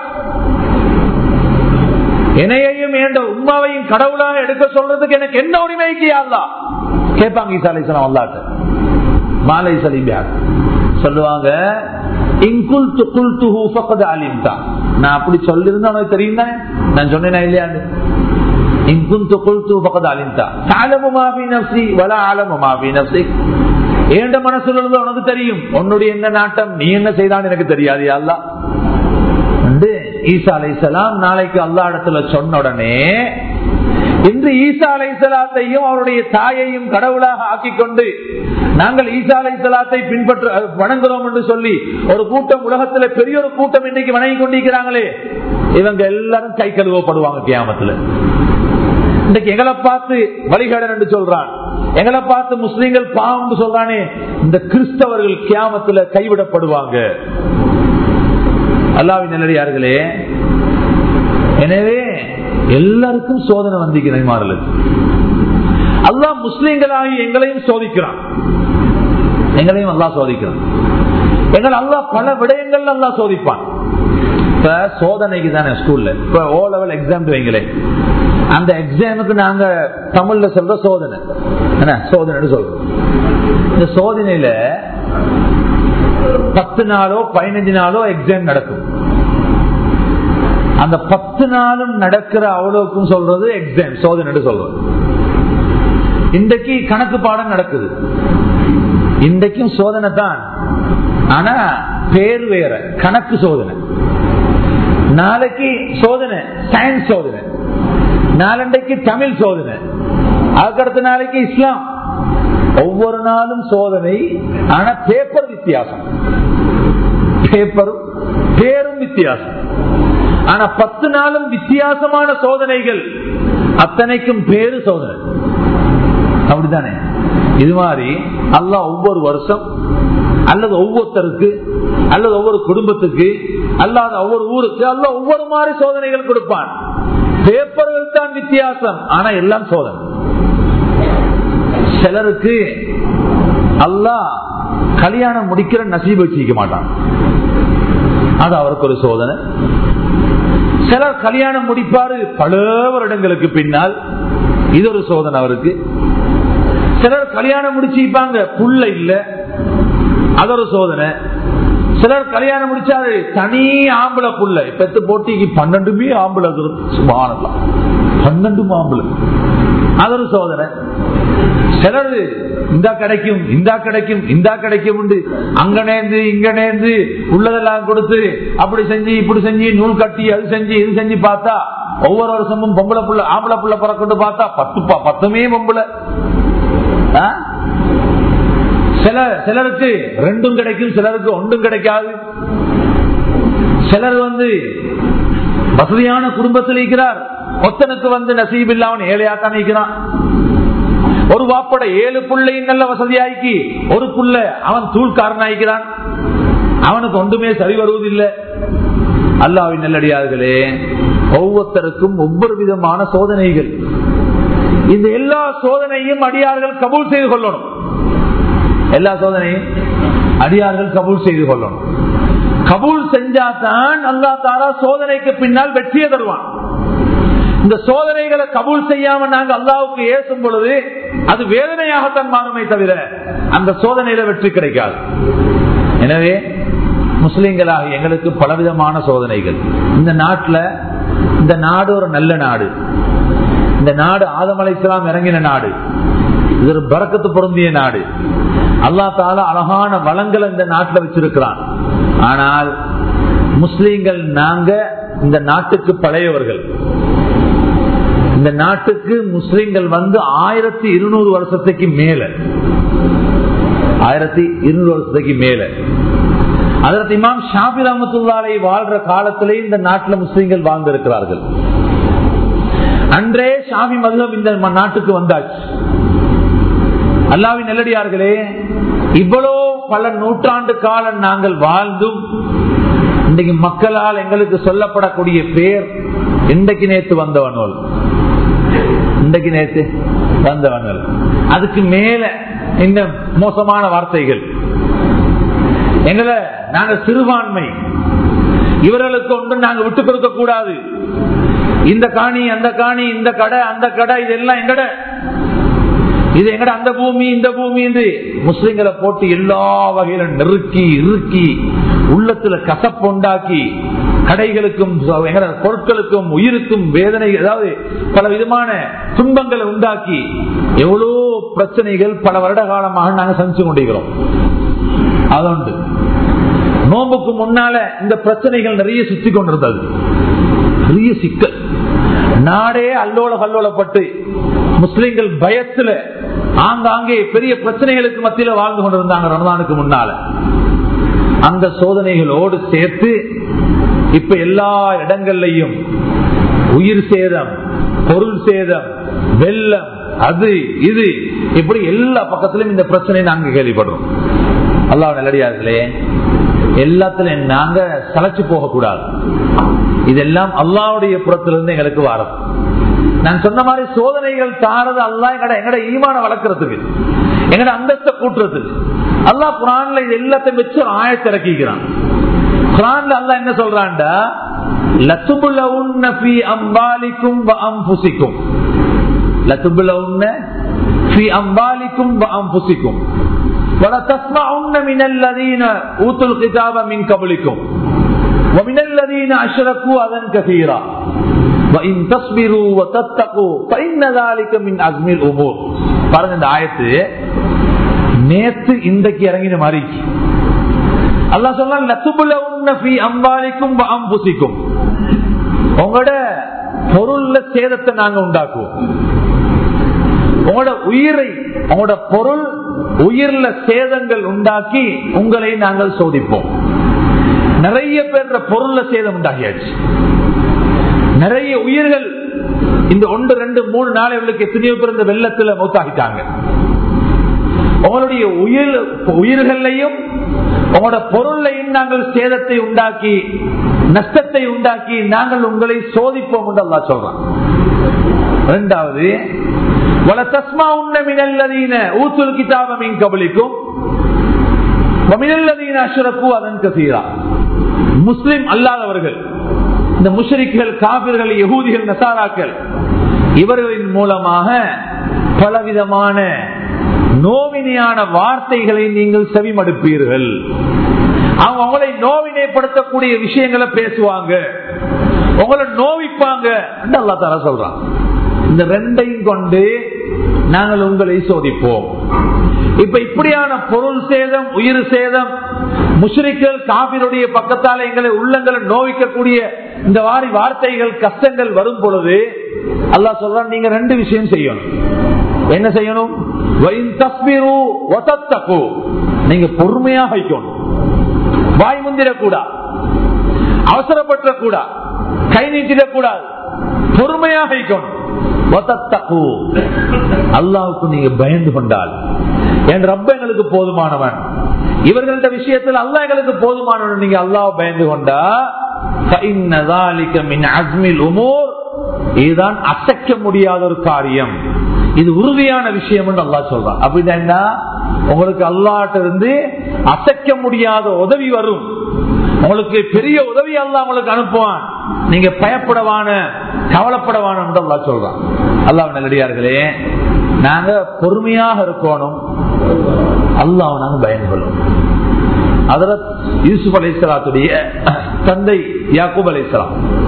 என்னையையும் என்ற உம்மாவையும் கடவுளாக எடுக்க சொல்றதுக்கு எனக்கு என்ன உரிமைக்கு அல்லா கேட்பாங்க ஈசா அலிஸ்லாம் அல்லாட்ட மாலை சலிபியார் சொல்லுவாங்க இங்குல்து குல்துஹு ஃபக்கத் அலிம்தா நான் அப்படி சொல்லிருந்தா உனக்கு தெரியும் தானே நான் சொன்னேனா இல்லையாண்டு இங்குந்து குல்து ஃபக்கத் அலிம்தா தாலமு மாஃபி நஃப்ஸி வலா ஆலமு மாஃபி நஃப்ஸி ஏண்ட மனசுல இருந்து உனக்கு தெரியும் உன்னுடைய என்ன நாட்டம் நீ என்ன செய்தான் எனக்கு தெரியாது அல்லா வந்து ஈசா அலைசலாம் நாளைக்கு அல்லா இடத்துல சொன்ன உடனே இன்று ஈசா அலைசலாத்தையும் அவருடைய தாயையும் கடவுளாக ஆக்கிக் கொண்டு நாங்கள் ஈசா அலைசலாத்தை பின்பற்ற வணங்குறோம் என்று சொல்லி ஒரு கூட்டம் உலகத்துல பெரிய ஒரு கூட்டம் இன்னைக்கு வணங்கி கொண்டிருக்கிறாங்களே இவங்க எல்லாரும் கை கழுவப்படுவாங்க கியாமத்துல இன்னைக்கு எங்களை பார்த்து வழிகடன் என்று சொல்றான் எங்களை பார்த்து முஸ்லீம்கள் பாவம் சொல்றானே இந்த கிறிஸ்தவர்கள் கியாமத்துல கைவிடப்படுவாங்க அல்லாவின் நல்லடியார்களே எனவே எல்லாருக்கும் சோதனை வந்திருக்கிறார்கள் அல்லா முஸ்லீம்களாகி எங்களையும் சோதிக்கிறான் எங்களையும் அல்லா சோதிக்கிறான் எங்கள் அல்லா பல விடயங்கள் அல்லா சோதிப்பான் இப்ப சோதனைக்கு தானே ஸ்கூல்ல இப்ப ஓ லெவல் எக்ஸாம் வைங்களேன் அந்த எக்ஸாமுக்கு நாங்க தமிழ்ல சொல்ற சோதனை என்ன சோதனை சொல்றோம் இந்த சோதனையில பத்து நாளோ பதினஞ்சு நாளோ எக்ஸாம் நடக்கும் அந்த பத்து நாளும் நடக்கிற அவ்வளவுக்கும் சொல்றது எக்ஸாம் சோதனை சொல்றது இன்றைக்கு கணக்கு பாடம் நடக்குது இன்றைக்கும் சோதனை தான் ஆனா பேர் வேற கணக்கு சோதனை நாளைக்கு சோதனை சயின்ஸ் சோதனை நாளண்டைக்கு தமிழ் சோதனை அதுக்கடுத்த நாளைக்கு இஸ்லாம் ஒவ்வொரு நாளும் சோதனை ஆனா பேப்பர் வித்தியாசம் பேப்பரும் பேரும் வித்தியாசம் ஆனா பத்து நாளும் வித்தியாசமான சோதனைகள் அத்தனைக்கும் பேரு சோதனை அப்படித்தானே இது மாதிரி அல்லா ஒவ்வொரு வருஷம் அல்லது ஒவ்வொருத்தருக்கு அல்லது ஒவ்வொரு குடும்பத்துக்கு அல்லாத ஒவ்வொரு ஊருக்கு அல்ல ஒவ்வொரு மாதிரி சோதனைகள் கொடுப்பான் பேப்பர்கள் தான் வித்தியாசம் ஆனா எல்லாம் சோதனை சிலருக்கு அல்லா கல்யாணம் முடிக்கிற நசீப வச்சிக்க மாட்டான் அது அவருக்கு ஒரு சோதனை சிலர் கல்யாணம் முடிப்பாரு பல வருடங்களுக்கு பின்னால் இது ஒரு சோதனை அவருக்கு சிலர் கல்யாணம் முடிச்சிருப்பாங்க புள்ள இல்ல அது ஒரு சோதனை சிலர் கல்யாணம் முடிச்சாரு தனி ஆம்பளை புள்ள பெத்து போட்டிக்கு பன்னெண்டுமே ஆம்பளை சுமானலாம் பன்னெண்டு ஆம்பளை அது ஒரு சோதனை சிலர் இந்த கிடைக்கும் இந்த கிடைக்கும் இந்த கிடைக்கும் உண்டு அங்க நேர்ந்து இங்க நேர்ந்து உள்ளதெல்லாம் கொடுத்து அப்படி செஞ்சு இப்படி செஞ்சு நூல் கட்டி அது செஞ்சு இது செஞ்சு பார்த்தா ஒவ்வொரு வருஷமும் பொம்பளை புள்ள ஆம்பளை புள்ள பிறக்கட்டு பார்த்தா பத்து ப- பத்துமே பொம்பளை ஆ? சில சிலருக்கு ரெண்டும் கிடைக்கும் சிலருக்கு ஒன்றும் கிடைக்காது சிலர் வந்து வசதியான குடும்பத்தில் இருக்கிறார் ஒத்தனுக்கு வந்து நசீப் இல்லாமன் ஏழையாத்தான் இருக்கிறான் ஒரு வாப்பட ஏழு புள்ளையும் நல்ல வசதியாக்கி ஒரு புள்ள அவன் தூள்காரனாய்க்கிறான் அவனுக்கு ஒன்றுமே சரி வருவதில்லை அல்லாவின் நல்லடியார்களே ஒவ்வொருத்தருக்கும் ஒவ்வொரு விதமான சோதனைகள் இந்த எல்லா சோதனையும் அடியார்கள் கபூல் செய்து கொள்ளணும் எல்லா சோதனையும் அடியார்கள் கபூல் செய்து கொள்ளணும் கபூல் செஞ்சாதான் அல்லா தாரா சோதனைக்கு பின்னால் வெற்றியை தருவான் இந்த சோதனைகளை கபூல் செய்யாம நாங்க அல்லாவுக்கு ஏசும் பொழுது அது வேதனையாகத்தான் மாறுமே தவிர அந்த சோதனையில வெற்றி கிடைக்காது எனவே முஸ்லிம்களாக எங்களுக்கு பலவிதமான சோதனைகள் இந்த நாட்டுல இந்த நாடு ஒரு நல்ல நாடு இந்த நாடு ஆதமலை இஸ்லாம் இறங்கின நாடு இது ஒரு பறக்கத்து பொருந்திய நாடு அல்லா தால அழகான வளங்களை இந்த நாட்டில் வச்சிருக்கிறான் ஆனால் முஸ்லீம்கள் நாங்க இந்த நாட்டுக்கு பழையவர்கள் இந்த நாட்டுக்கு முஸ்லிம்கள் வந்து ஆயிரத்தி இருநூறு வருஷத்துக்கு மேல ஆயிரத்தி இருநூறு வருஷத்துக்கு மேல அதற்கு இமாம் ஷாபி ரஹமத்துல்லாலை வாழ்ற காலத்திலே இந்த நாட்டில் முஸ்லிம்கள் வாழ்ந்திருக்கிறார்கள் அன்றே ஷாபி மதுகம் இந்த ம- நாட்டுக்கு வந்தாச்சு அல்லாவின் நெல்லடியார்களே இவ்வளோ பல நூற்றாண்டு காலம் நாங்கள் வாழ்ந்தும் இன்றைக்கு மக்களால் எங்களுக்கு சொல்லப்படக்கூடிய பேர் இன்றைக்கு நேத்து வந்தவனோல் இன்றைக்கு நேத்து வந்தவனோல் அதுக்கு மேல இந்த மோசமான வார்த்தைகள் எங்களை நாங்க சிறுபான்மை இவர்களுக்கு ஒன்று நாங்க விட்டு கொடுக்க கூடாது இந்த காணி அந்த காணி இந்த கடை அந்த கடை இதெல்லாம் எங்கட இது எங்கட அந்த பூமி இந்த பூமி என்று முஸ்லிம்களை போட்டு எல்லா வகையிலும் நெருக்கி இறுக்கி உள்ளத்துல கசப்பு உண்டாக்கி கடைகளுக்கும் எங்கட பொருட்களுக்கும் உயிருக்கும் வேதனை அதாவது பல விதமான துன்பங்களை உண்டாக்கி எவ்வளோ பிரச்சனைகள் பல வருட காலமாக நாங்கள் சந்திச்சு கொண்டிருக்கிறோம் அதோண்டு நோம்புக்கு முன்னால இந்த பிரச்சனைகள் நிறைய சுத்தி கொண்டிருந்தது பெரிய சிக்கல் நாடே அல்லோல கல்லோலப்பட்டு முஸ்லிம்கள் பயத்துல ஆங்காங்கே பெரிய பிரச்சனைகளுக்கு மத்தியில வாழ்ந்து கொண்டிருந்தாங்க ரமதானுக்கு முன்னால அந்த சோதனைகளோடு சேர்த்து இப்ப எல்லா இடங்கள்லையும் உயிர் சேதம் பொருள் சேதம் வெள்ளம் அது இது இப்படி எல்லா பக்கத்திலும் இந்த பிரச்சனையை நாங்க கேள்விப்படுறோம் அல்லாஹ் நல்லடியார்களே எல்லாத்திலும் நாங்க சளைச்சு போக கூடாது இதெல்லாம் அல்லாவுடைய புறத்திலிருந்து எங்களுக்கு வாரம் நான் சொன்ன மாதிரி சோதனைகள் தாரது அல்லா எங்கட எங்கட ஈமான வளர்க்கறதுக்கு எங்கட அந்தஸ்தை கூட்டுறதுக்கு அல்லா குரான்ல இது எல்லாத்தையும் வச்சு ஒரு ஆயத்தை இறக்கிக்கிறான் குரான்ல அல்லா என்ன சொல்றான்டா லத்துபுல்லவுன்ன ஃபீ அம்பாலிக்கும் வ அம்புசிக்கும் லத்துபுல்லவுன்ன ஃபீ அம்பாலிக்கும் வ அம்புசிக்கும் ولتسمعن من الذين اوتوا الكتاب من قبلكم ومن الذين اشركوا اذى كثيرا وان تصبروا وتتقوا فان ذلك من عزم الامور பாருங்க இந்த ஆயத்து நேத்து இன்றைக்கு இறங்கின மாதிரி அல்லாஹ் சொல்றான் லத்துபுலவுன்ன ஃபீ அம்பாலிக்கும் வ அம்புசிக்கும் உங்களோட பொருள்ல சேதத்தை நாங்க உண்டாக்குவோம் உங்களோட உயிரை உங்களோட பொருள் உயிர்ல சேதங்கள் உண்டாக்கி உங்களை நாங்கள் சோதிப்போம் நிறைய பேர் பொருள்ல சேதம் உண்டாகியாச்சு நிறைய உயிர்கள் இந்த ஒன்று ரெண்டு மூணு நாளைகளுக்கு எத்தனையோ பேர் இந்த வெள்ளத்துல மூத்தாகிட்டாங்க உங்களுடைய உயிர் உயிர்களையும் உங்களோட பொருளையும் நாங்கள் சேதத்தை உண்டாக்கி நஷ்டத்தை உண்டாக்கி நாங்கள் உங்களை சோதிப்போம் என்று அல்லா சொல்றான் இரண்டாவது முஸ்லிம் அல்லாதவர்கள் இந்த முஷரிக்குகள் காபிர்கள் யகூதிகள் நசாராக்கள் இவர்களின் மூலமாக பலவிதமான நோவினையான வார்த்தைகளை நீங்கள் செவிமடுப்பீர்கள் அவங்க உங்களை நோவினைப்படுத்தக்கூடிய விஷயங்களை பேசுவாங்க உங்களை நோவிப்பாங்க அல்லா தர சொல்றான் இந்த ரெண்டையும் கொண்டு நாங்கள் உங்களை சோதிப்போம் இப்ப இப்படியான பொருள் சேதம் உயிர் சேதம் முஷ்ரிக்கள் காபிருடைய பக்கத்தால் எங்களை உள்ளங்களை நோவிக்கக்கூடிய இந்த வாரி வார்த்தைகள் கஷ்டங்கள் வரும் பொழுது அல்லாஹ் சொல்றான் நீங்க ரெண்டு விஷயம் செய்யணும் என்ன செய்யணும் வயின் தஸ்மிரு வதத்தகு. நீங்க பொறுமையாக வைக்கணும் வாய் முந்திரக்கூடாது அவசரப்பட்ட கை நீட்டிடக்கூடாது பொறுமையாக வைக்கணும் வதத்தகு. அல்லாஹ்வுக்கு நீங்க பயந்து கொண்டால் என் ரப்ப எங்களுக்கு போதுமானவன் இவர்கள்ட்ட விஷயத்தில் அல்லாஹ் எங்களுக்கு போதுமானவன் நீங்க அல்லாஹ் பயந்து கொண்டா فَإِنَّ ذَلِكَ مِنْ عَزْمِ الْأُمُورِ இதுதான் அசைக்க முடியாத ஒரு காரியம் இது உறுதியான விஷயம் என்று அல்லா சொல்றான் அப்படின்னா உங்களுக்கு அல்லாட்ட இருந்து அசைக்க முடியாத உதவி வரும் உங்களுக்கு பெரிய உதவி அல்லா உங்களுக்கு அனுப்புவான் நீங்க பயப்படவான கவலைப்படவான என்று அல்லா சொல்றான் அல்லாஹ் நல்லடியார்களே நாங்க பொறுமையாக இருக்கணும் அல்லாஹ் நாங்க பயந்து கொள்ளும் அதரத் யூசுப் அலைசலாத்துடைய தந்தை யாக்கூப் அலைசலாம்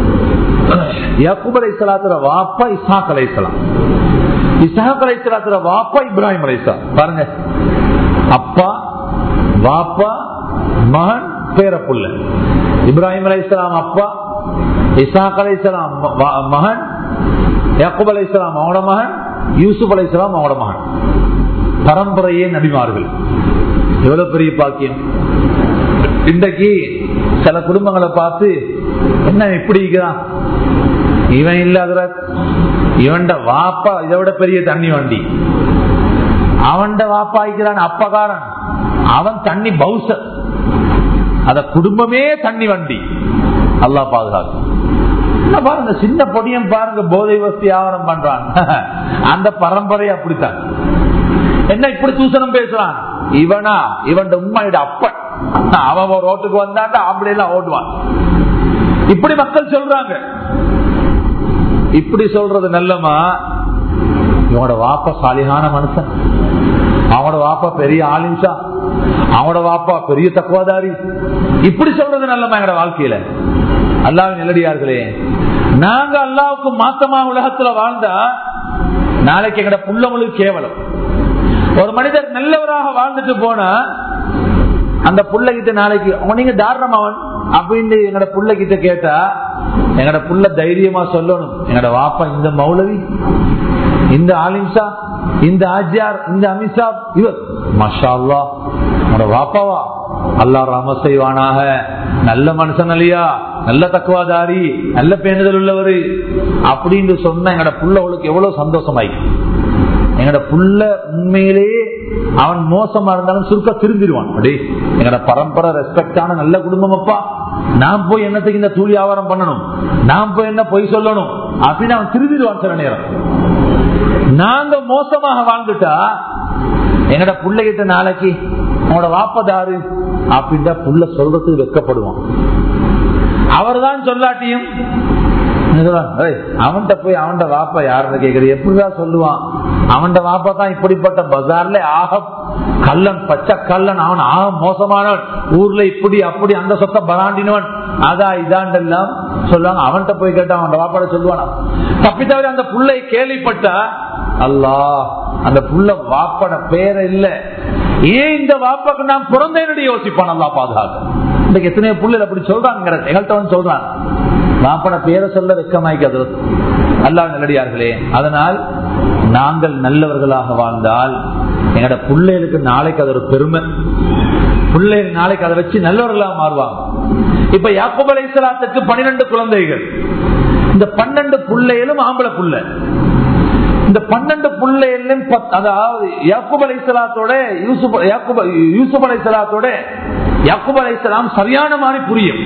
யாக்கூப் அலைசலாத்துல வாப்பா இசாக் அலைசலாம் இசாக் அலைசலாத்துல வாப்பா இப்ராஹிம் அலைசலாம் பாருங்க அப்பா வாப்பா மகன் பேரப்புள்ள இப்ராஹிம் அலைசலாம் அப்பா இசாக் அலைசலாம் மகன் யாக்கூப் அலைசலாம் அவனோட மகன் யூசுப் அலைசலாம் அவனோட மகன் பரம்பரையே நபிமார்கள் எவ்வளவு பெரிய பாக்கியம் இன்றைக்கு சில குடும்பங்களை பார்த்து என்ன இப்படி இருக்கிறான் இவன் இல்லாத இவன் வாப்பா இதை விட பெரிய தண்ணி வண்டி அவன் வாப்பா இருக்கிறான் அப்பகாரன் அவன் தண்ணி பௌசர் அத குடும்பமே தண்ணி வண்டி அல்லா பாதுகாக்கும் பாருங்க சின்ன பொடியம் பாருங்க போதை வசதி ஆவரம் பண்றான் அந்த பரம்பரை அப்படித்தான் என்ன இப்படி தூசணம் பேசுறான் இவனா இவன் உண்மையோட அப்பன் அவன் ஒரு ரோட்டுக்கு வந்தாண்ட ஆம்பளை எல்லாம் ஓடுவான் இப்படி மக்கள் சொல்றாங்க இப்படி சொல்றது நல்லமா இவனோட வாப்பா சாலிகான மனுஷன் அவனோட வாப்பா பெரிய ஆலிம்சா அவனோட வாப்பா பெரிய தக்குவாதாரி இப்படி சொல்றது நல்லமா எங்களோட வாழ்க்கையில அல்லாவின் நிலடியார்களே நாங்க அல்லாவுக்கு மாத்தமா உலகத்துல வாழ்ந்தா நாளைக்கு எங்கட புள்ளவங்களுக்கு கேவலம் ஒரு மனிதர் நல்லவராக வாழ்ந்துட்டு போனா அந்த புள்ள கிட்ட நாளைக்கு நீங்க தாரணம் அவன் அப்படின்னு எங்கட புள்ள கிட்ட கேட்டா எங்கட புள்ள தைரியமா சொல்லணும் எங்கட வாப்பா இந்த மௌலவி இந்த ஆலிம்சா இந்த ஆஜியார் இந்த அமித்ஷா இவர் மஷா அல்லா உங்களோட வாப்பாவா அல்லா ராம செய்வானாக நல்ல மனுஷன் இல்லையா நல்ல தக்குவாதாரி நல்ல பேணுதல் உள்ளவர் அப்படின்னு சொன்ன எங்கட புள்ளவளுக்கு எவ்வளவு சந்தோஷமாயிருக்கு எங்கட புள்ள உண்மையிலேயே அவன் மோசமா இருந்தாலும் சுருக்க திருந்திடுவான் அப்படி எங்கட பரம்பரை ரெஸ்பெக்டான நல்ல குடும்பம் அப்பா நான் போய் என்னத்துக்கு இந்த தூளி ஆவாரம் பண்ணணும் நான் போய் என்ன பொய் சொல்லணும் அப்படின்னு அவன் திருந்திடுவான் சில நேரம் நாங்க மோசமாக வாழ்ந்துட்டா எங்கட பிள்ளைகிட்ட நாளைக்கு உங்களோட வாப்பதாரு அப்படின்ட்டா புள்ள சொல்றதுக்கு வெக்கப்படுவான் அவர் தான் சொல்லாட்டியும் அவன்கிட்ட போய் அவன்கிட்ட வாப்பா யாருன்னு கேக்குறது எப்படிதான் சொல்லுவான் அவன்கிட்ட வாப்பா தான் இப்படிப்பட்ட பஜார்ல ஆக கல்லன் பச்சை கல்லன் அவன் ஆக மோசமானவன் ஊர்ல இப்படி அப்படி அந்த சொத்த பராண்டினவன் அதா இதாண்டெல்லாம் சொல்லுவாங்க அவன்கிட்ட போய் கேட்டா அவன் வாப்பாட சொல்லுவானா தப்பித்தவரை அந்த புள்ளை கேள்விப்பட்டா அல்லா அந்த புள்ள வாப்பட பேர இல்ல ஏன் இந்த வாப்பாக்கு நான் பிறந்தேன்னு யோசிப்பான் அல்லா பாதுகாக்க இன்றைக்கு எத்தனையோ புள்ளைகள் அப்படி சொல்றாங்க எங்கள்கிட்ட வந்து சொல்றான் வாப்பட பேரை சொல்ல வெக்கமாய்க்கிறது அல்லா நல்லடியார்களே அதனால் நாங்கள் நல்லவர்களாக வாழ்ந்தால் எங்கட பிள்ளைகளுக்கு நாளைக்கு அது ஒரு பெருமை பிள்ளைகள் நாளைக்கு அதை வச்சு நல்லவர்களாக மாறுவாங்க இப்ப யாக்குப் அலைசலாத்துக்கு பன்னிரண்டு குழந்தைகள் இந்த பன்னெண்டு பிள்ளைகளும் ஆம்பளை புள்ள இந்த பன்னெண்டு பிள்ளைகளும் அதாவது யாக்குப் அலைசலாத்தோட யூசுப் யாக்குப் யூசுப் அலைசலாத்தோட யாக்குப் அலைசலாம் சரியான மாதிரி புரியும்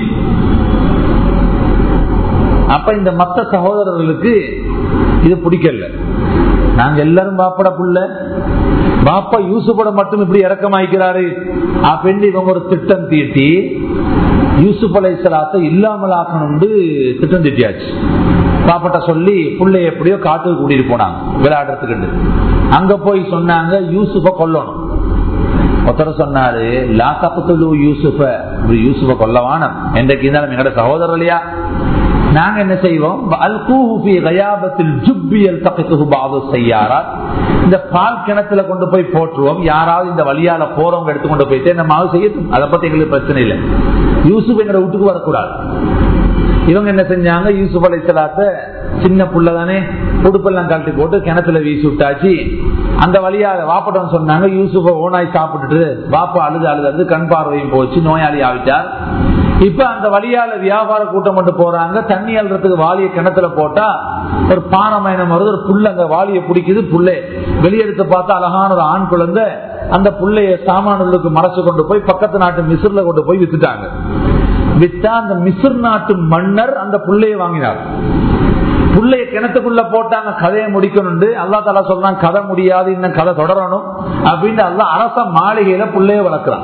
அப்ப இந்த மத்த சகோதரர்களுக்கு இது பிடிக்கல நாங்க எல்லாரும் பாப்பட புள்ள பாப்பா யூசுப்பட மட்டும் இப்படி இறக்கமாய்க்கிறாரு அப்படின்னு இவங்க ஒரு திட்டம் தீட்டி யூசுப் அலை சலாத்தை இல்லாமல் ஆக்கணும்னு திட்டம் தீட்டியாச்சு பாப்பட்ட சொல்லி புள்ளை எப்படியோ காட்டுக்கு கூட்டிட்டு போனாங்க விளையாடுறதுக்கு அங்க போய் சொன்னாங்க யூசுஃப கொல்லணும் ஒருத்தர் சொன்னாரு லா தப்பத்துலு யூசுஃப யூசுஃப கொல்லவான என்றைக்கு இருந்தாலும் எங்கட சகோதரர் இல்லையா நாங்க என்ன செய்வோம் அல்கூஹு ஃபீ கயாபத்தில் ஜுப்பியல் தப்பித்துஹு பாது செய்யாரா இந்த பால் கிணத்துல கொண்டு போய் போட்டுருவோம் யாராவது இந்த வழியால போறவங்க எடுத்து கொண்டு போயிட்டு நம்ம அது செய்யட்டும் அதை பத்தி எங்களுக்கு பிரச்சனை இல்லை யூசுப் எங்க வீட்டுக்கு வரக்கூடாது இவங்க என்ன செஞ்சாங்க யூசுப் அலை சலாத்த சின்ன புள்ளதானே உடுப்பெல்லாம் கழட்டி போட்டு கிணத்துல வீசி விட்டாச்சு அந்த வழியா வாப்பட்டம் சொன்னாங்க யூசுஃப ஓனாய் சாப்பிட்டுட்டு வாப்பா அழுது அழுது கண் பார்வையும் போச்சு நோயாளி ஆவிட்டார் இப்ப அந்த வழியால வியாபார கூட்டம் கொண்டு போறாங்க தண்ணி அல்றதுக்கு வாளிய கிணத்துல போட்டா ஒரு பானமயனம் வருது ஒரு புல்ல அங்க வாளிய பிடிக்குது புள்ளை வெளியெடுத்து பார்த்தா அழகான ஒரு ஆண் குழந்தை அந்த புள்ளைய சாமான்களுக்கு மறைச்சு கொண்டு போய் பக்கத்து நாட்டு மிஸ்ர்ல கொண்டு போய் வித்துட்டாங்க வித்தா அந்த மிஸ்ர் நாட்டு மன்னர் அந்த புள்ளைய வாங்கினார் புள்ளைய கிணத்துக்குள்ள போட்டாங்க கதையை முடிக்கணும் அல்லா தாலா சொல்றான் கதை முடியாது இன்னும் கதை தொடரணும் அப்படின்னு அல்லா அரச மாளிகையில புள்ளைய வளர்க்கிறான்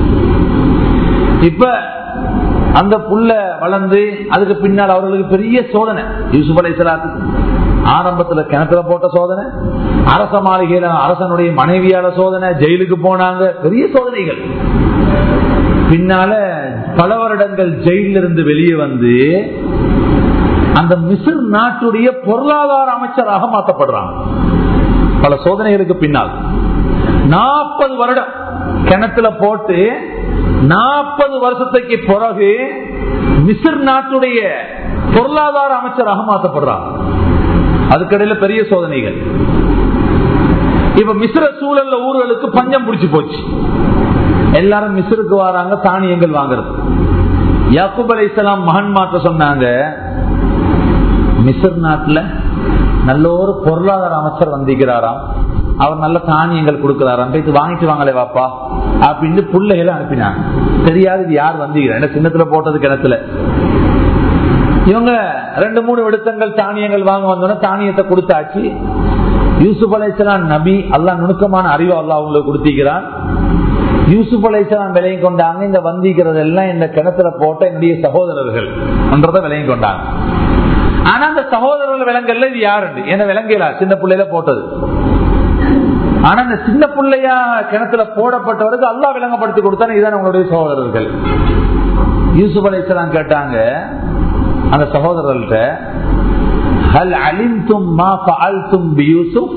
இப்ப அந்த புள்ள வளர்ந்து அதுக்கு பின்னால் அவர்களுக்கு பெரிய சோதனை யூசுப் அலை ஆரம்பத்துல கிணத்துல போட்ட சோதனை அரச மாளிகையில அரசனுடைய மனைவியால சோதனை ஜெயிலுக்கு போனாங்க பெரிய சோதனைகள் பின்னால பல வருடங்கள் ஜெயிலிருந்து வெளியே வந்து அந்த மிசிர் நாட்டுடைய பொருளாதார அமைச்சராக மாற்றப்படுறாங்க பல சோதனைகளுக்கு பின்னால் நாற்பது வருடம் கிணத்துல போட்டு நாற்பது வருஷத்துக்கு பிறகு மிசிர் நாட்டுடைய பொருளாதார அமைச்சராக மாற்றப்படுறாங்க அதுக்கடையில பெரிய சோதனைகள் இப்ப மிஸ்ர சூழல்ல ஊர்களுக்கு பஞ்சம் பிடிச்சு போச்சு எல்லாரும் மிஸ்ருக்கு வராங்க தானியங்கள் வாங்குறது யாக்குப் அலை இஸ்லாம் மகன் மாற்ற சொன்னாங்க மிஸ்ர் நாட்டுல நல்ல ஒரு பொருளாதார அமைச்சர் வந்திருக்கிறாராம் அவர் நல்ல தானியங்கள் கொடுக்கிறாராம் போய் வாங்கிட்டு வாங்களே வாப்பா அப்படின்னு பிள்ளைகளை அனுப்பினாங்க தெரியாது இது யார் வந்தீங்க சின்னத்துல போட்டது கிணத்துல இவங்க ரெண்டு மூணு விடுத்தங்கள் தானியங்கள் வாங்க வந்தோன்னா தானியத்தை கொடுத்தாச்சு யூசுப் அலைசலாம் நபி அல்லா நுணுக்கமான அறிவு அல்லா அவங்களுக்கு கொடுத்திருக்கிறான் யூசுப் அலைசலாம் விலையும் கொண்டாங்க இந்த வந்திக்கிறது எல்லாம் இந்த கிணத்துல போட்ட என்னுடைய சகோதரர்கள் என்றதை விலையும் கொண்டாங்க ஆனா அந்த சகோதரர்கள் விலங்கல்ல இது யாரு என்ன விலங்கல சின்ன பிள்ளையில போட்டது ஆனா இந்த சின்ன பிள்ளையா கிணத்துல போடப்பட்டவருக்கு அல்லா விளங்கப்படுத்தி கொடுத்தானே இதுதான் உங்களுடைய சகோதரர்கள் யூசுப் அலைசலாம் கேட்டாங்க அந்த சகோதரர்கள்ட்ட ஹல் அலிந்தும் மா ஃபஅல்தும் பியூசுப்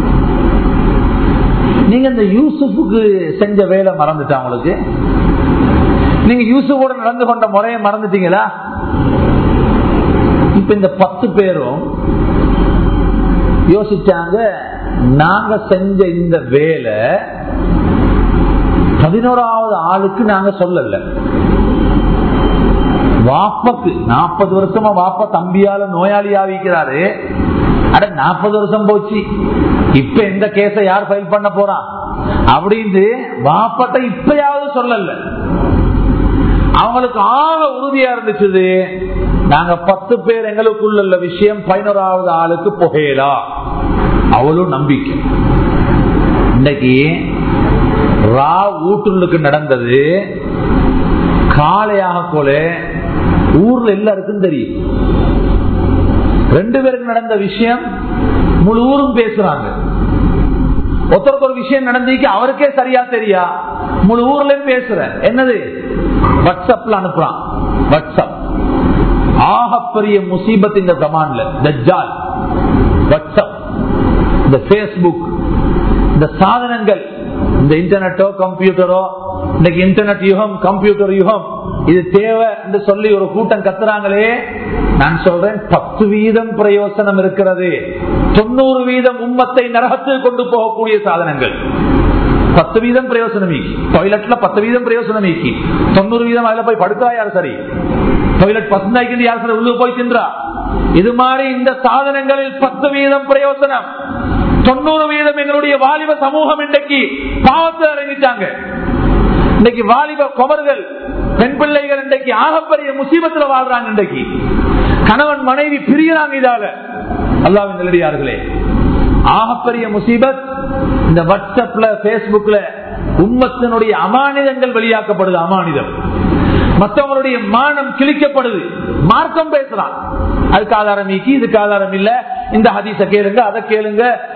நீங்க இந்த யூசுஃபுக்கு செஞ்ச வேலை மறந்துட்டா உங்களுக்கு நீங்க யூசுஃபோட நடந்து கொண்ட முறையை மறந்துட்டீங்களா இப்ப இந்த பத்து பேரும் யோசிச்சாங்க நாங்க செஞ்ச இந்த வேலை பதினோராவது ஆளுக்கு நாங்க சொல்லல வாப்பக்கு நாற்பது வருஷமா வாப்பா தம்பியால நோயாளி ஆவிக்கிறாரு அட நாற்பது வருஷம் போச்சு இப்ப எந்த கேஸ யார் ஃபைல் பண்ண போறான் அப்படின்னு வாப்பட்ட இப்பயாவது சொல்லல அவங்களுக்கு ஆக உறுதியா இருந்துச்சு நாங்க பத்து பேர் எங்களுக்குள்ள விஷயம் பதினோராவது ஆளுக்கு புகையலா அவளும் நம்பிக்கை இன்னைக்கு ரா ஊட்டுள்ளுக்கு நடந்தது காலையாக போல ஊர்ல எல்லாருக்கும் தெரியும் ரெண்டு பேருக்கு நடந்த விஷயம் முழு ஊரும் பேசுறாங்க ஒருத்தருக்கு ஒரு விஷயம் நடந்திருக்கு அவருக்கே சரியா தெரியா முழு ஊர்ல பேசுற என்னது வாட்ஸ்அப்ல அனுப்புறான் வாட்ஸ்அப் ஆகப்பெரிய முசீபத் இந்த ஜமான்ல தஜ்ஜால் வாட்ஸ்அப் இந்த பேஸ்புக் இந்த சாதனங்கள் இந்த இன்டர்நெட்டோ கம்ப்யூட்டரோ இன்னைக்கு இன்டர்நெட் யுகம் கம்ப்யூட்டர் யுகம் இது தேவை என்று சொல்லி ஒரு கூட்டம் கத்துறாங்களே நான் சொல்றேன் பத்து வீதம் பிரயோசனம் இருக்கிறது தொண்ணூறு வீதம் உம்மத்தை நரகத்தில் கொண்டு போகக்கூடிய சாதனங்கள் பத்து வீதம் பிரயோசனம் டாய்லெட்ல பத்து வீதம் பிரயோசனம் தொண்ணூறு வீதம் அதுல போய் படுத்தா யார் சரி டாய்லெட் பத்து நாய்க்கு யார் சரி உள்ளு போய் தின்றா இது மாதிரி இந்த சாதனங்களில் பத்து வீதம் பிரயோசனம் தொண்ணூறு வீதம் எங்களுடைய வாலிப சமூகம் இன்றைக்கு பாவத்தில் இறங்கிட்டாங்க இன்னைக்கு வாலிப குமர்கள் பெண் பிள்ளைகள் இன்றைக்கு ஆகப்பெரிய முசீபத்துல வாழ்றாங்க இன்றைக்கு கணவன் மனைவி பிரியறாங்க இதால அல்லாவின் நிலடியார்களே ஆகப்பெரிய முசீபத் இந்த வாட்ஸ்அப்ல பேஸ்புக்ல உம்மத்தினுடைய அமானிதங்கள் வெளியாக்கப்படுது அமானிதம் மற்றவங்களுடைய மானம் கிழிக்கப்படுது மார்க்கம் பேசுறான் அதுக்கு ஆதாரம் நீக்கி இதுக்கு ஆதாரம் இல்ல இந்த ஹதீச கேளுங்க அதை கேளுங்க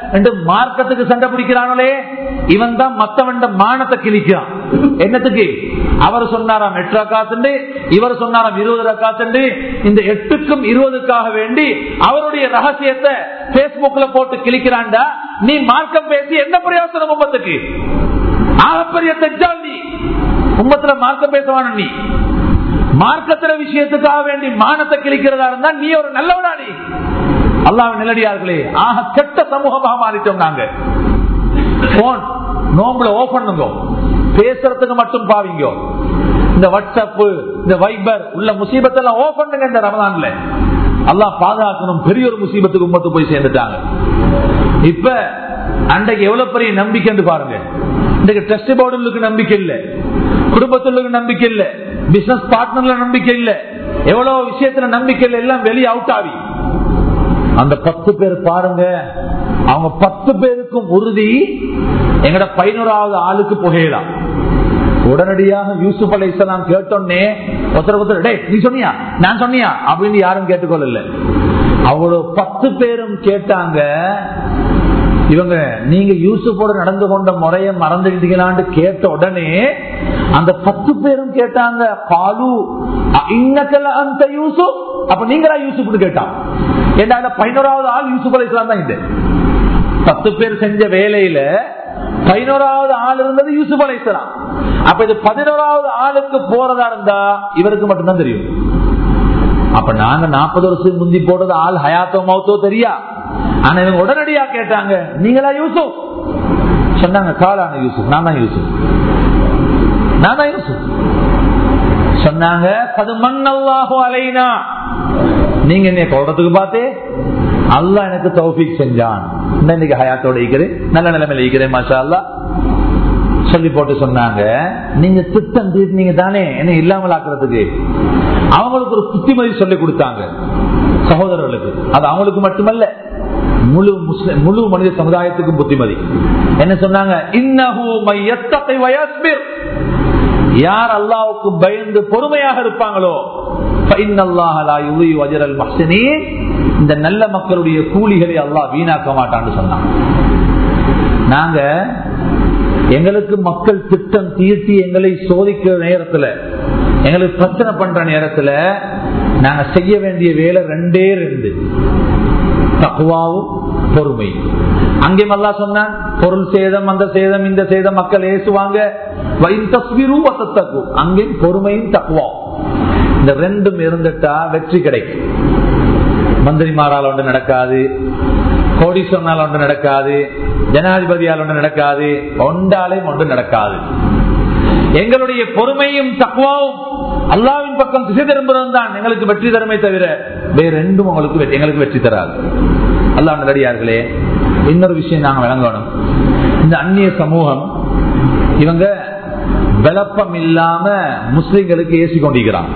என்று மார்க்கத்துக்கு சண்டை பிடிக்கிறானே இவன் தான் மத்தவன் மானத்தை கிழிக்கிறான் என்னத்துக்கு அவர் சொன்னாராம் எட்டு ரக்காத்துண்டு இவர் சொன்னாராம் இருபது ரக்காத்துண்டு இந்த எட்டுக்கும் இருபதுக்காக வேண்டி அவருடைய ரகசியத்தை பேஸ்புக்ல போட்டு கிழிக்கிறான்டா நீ மார்க்கம் பேசி என்ன பிரயோசனம் உம்மத்துக்கு ஆகப்பெரிய தெஜால் நீ உம்மத்துல மார்க்கம் பேசவான நீ மார்க்கத்திர விஷயத்துக்காக வேண்டி மானத்தை கிழிக்கிறதா இருந்தா நீ ஒரு நல்லவனா நீ அல்லாஹ் நிலடியார்களே ஆக கெட்ட சமூகமாக மாறிட்டோம் நாங்க போன் நோம்புல ஓபன் பண்ணுங்க பேசுறதுக்கு மட்டும் பாவீங்க இந்த வாட்ஸ்அப் இந்த வைபர் உள்ள முசீபத்தெல்லாம் ஓபன் பண்ணுங்க இந்த ரமதான்ல அல்லாஹ் பாதுகாக்கணும் பெரிய ஒரு முசீபத்துக்கு உம்மத்து போய் சேர்ந்துட்டாங்க இப்ப அன்றைக்கு எவ்வளவு பெரிய நம்பிக்கைன்னு பாருங்க இன்றைக்கு டெஸ்ட் போர்டுகளுக்கு நம்பிக்கை இல்ல குடும்பத்துக்கு நம்பிக்கை இல்ல பிசினஸ் பார்ட்னர்ல நம்பிக்கை இல்ல எவ்வளவு விஷயத்துல நம்பிக்கை இல்ல எல்லாம் வெளியே அவுட் ஆகி அந்த பத்து பேர் பாருங்க அவங்க பத்து பேருக்கும் உறுதி எங்கட பதினோராவது ஆளுக்கு புகையலாம் உடனடியாக யூசுப் அலை இஸ்லாம் கேட்டோன்னே ஒருத்தர் ஒருத்தர் டே நீ சொன்னியா நான் சொன்னியா அப்படின்னு யாரும் கேட்டுக்கொள்ளல அவ்வளவு பத்து பேரும் கேட்டாங்க இவங்க நீங்க யூசுப்போட நடந்து கொண்ட முறையை மறந்துட்டீங்களான்னு கேட்ட உடனே அந்த பத்து பேரும் கேட்டாங்க பாலு இன்னக்கல அந்த யூசுப் அப்ப நீங்களா யூசுப்னு கேட்டான் ஏன்னா பதினோராவது ஆள் யூசுப் அலை இஸ்லாம் தான் இது பத்து பேர் செஞ்ச வேலையில பதினோராவது ஆள் இருந்தது யூசுப் அலை இஸ்லாம் அப்ப இது பதினோராவது ஆளுக்கு போறதா இருந்தா இவருக்கு மட்டும்தான் தெரியும் அப்ப நாங்க நாற்பது வருஷம் முந்தி போடுறது ஆள் ஹயாத்தோ மௌத்தோ தெரியா ஆனா இவங்க உடனடியா கேட்டாங்க நீங்களா யூசுப் சொன்னாங்க காலான யூசுப் நான் தான் யூசுப் நான் தான் யூசுப் சொன்னாங்க அது மண்ணல்லாஹோ அலைனா நீங்க என்ன சொல்றதுக்கு பார்த்தே அல்லா எனக்கு தௌஃபிக் செஞ்சான் இன்னைக்கு ஹயாத்தோட இருக்கிறேன் நல்ல நிலைமையில இருக்கிறேன் மாஷா அல்லா சொல்லி போட்டு சொன்னாங்க நீங்க திட்டம் தீர்த்தீங்க தானே என்ன இல்லாமல் ஆக்குறதுக்கு அவங்களுக்கு ஒரு புத்திமதி சொல்லி கொடுத்தாங்க சகோதரர்களுக்கு அது அவங்களுக்கு மட்டுமல்ல முழு முஸ்லிம் முழு மனித சமுதாயத்துக்கும் புத்திமதி என்ன சொன்னாங்க யார் அல்லாவுக்கு பயந்து பொறுமையாக இருப்பாங்களோ இந்த நல்ல மக்களுடைய கூலிகளை அல்லாஹ் வீணாக்க மாட்டான்னு சொன்னாங்க நாங்க எங்களுக்கு மக்கள் திட்டம் தீர்த்தி எங்களை சோதிக்கிற நேரத்துல எங்களுக்கு பிரச்சனை பண்ற நேரத்துல நாங்க செய்ய வேண்டிய வேலை ரெண்டே ரெண்டு தக்குவாவும் பொறுமை அங்கேயும் அல்லா சொன்னான் பொருள் சேதம் அந்த சேதம் இந்த சேதம் மக்கள் ஏசுவாங்க அங்கேயும் பொறுமையும் தக்குவா இந்த ரெண்டும் இருந்துட்டா வெற்றி கிடைக்கும் மந்திரிமாரால் ஒன்று நடக்காது கோடீஸ்வரனால் ஒன்று நடக்காது ஜனாதிபதியால் ஒன்று நடக்காது ஒன்றாலையும் ஒன்று நடக்காது எங்களுடைய பொறுமையும் தக்குவாவும் அல்லாவின் பக்கம் திசை திரும்புறது தான் எங்களுக்கு வெற்றி தருமை தவிர வேற ரெண்டும் உங்களுக்கு எங்களுக்கு வெற்றி தராது அல்லா நல்லடியார்களே இன்னொரு விஷயம் நாங்க விளங்கணும் இந்த அந்நிய சமூகம் இவங்க விளப்பம் இல்லாம முஸ்லிம்களுக்கு ஏசி கொண்டிருக்கிறான்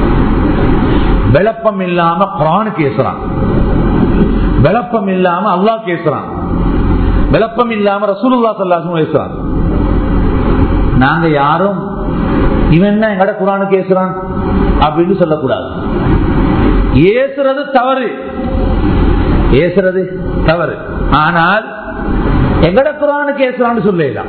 விளப்பம் இல்லாம குரானுக்கு ஏசுறான் விளப்பம் இல்லாம அல்லாஹ் கேசுறான் விளப்பம் இல்லாம ரசூலுல்லா சல்லாசும் பேசுறான் நாங்க யாரும் இவன் என்ன எங்கட குரானுக்கு ஏசுறான் அப்படின்னு சொல்லக்கூடாது ஏசுறது தவறு ஏசுறது தவறு ஆனால் எங்கட குரானுக்கு ஏசுறான்னு சொல்லலாம்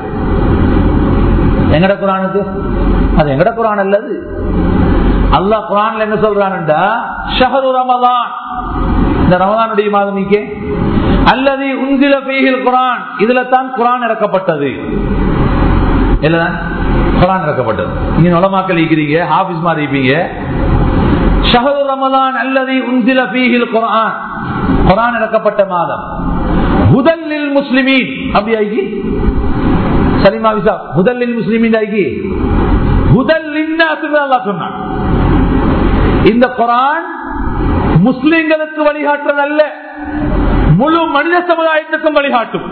எங்கட குரானுக்கு அது எங்கட குரான் அல்லது அல்லாஹ் குரான்ல என்ன சொல்றான்டா ஷஹரு ரமதான் இந்த ரமதானுடைய மாதம் நீக்கே அல்லது உந்தில பெய்கில் குரான் இதுல தான் குரான் இறக்கப்பட்டது இல்லதான் குரான் இறக்கப்பட்டது நீங்க நலமாக்கல் இருக்கிறீங்க ஹாபிஸ் மாதிரி இருப்பீங்க ஷஹரு ரமதான் அல்லது உந்தில பீகில் குரான் குரான் இறக்கப்பட்ட மாதம் முதலில் முஸ்லிமீன் அப்படி ஆகி சலிமா விசா முதலில் முஸ்லிமின் ஆகி முதல் அல்லா சொன்னான் இந்த குரான் முஸ்லிம்களுக்கு வழிகாட்டுறது அல்ல முழு மனித சமுதாயத்துக்கும் வழிகாட்டும்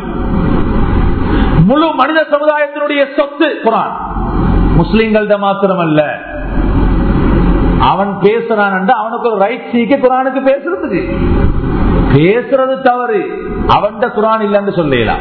முழு மனித சமுதாயத்தினுடைய சொத்து குரான் முஸ்லிம்கள்ட மாத்திரம் அல்ல அவன் பேசுறான் அவனுக்கு ஒரு ரைட் சீக்க குரானுக்கு பேசுறதுக்கு பேசுறது தவறு அவன் குரான் இல்லைன்னு சொல்லலாம்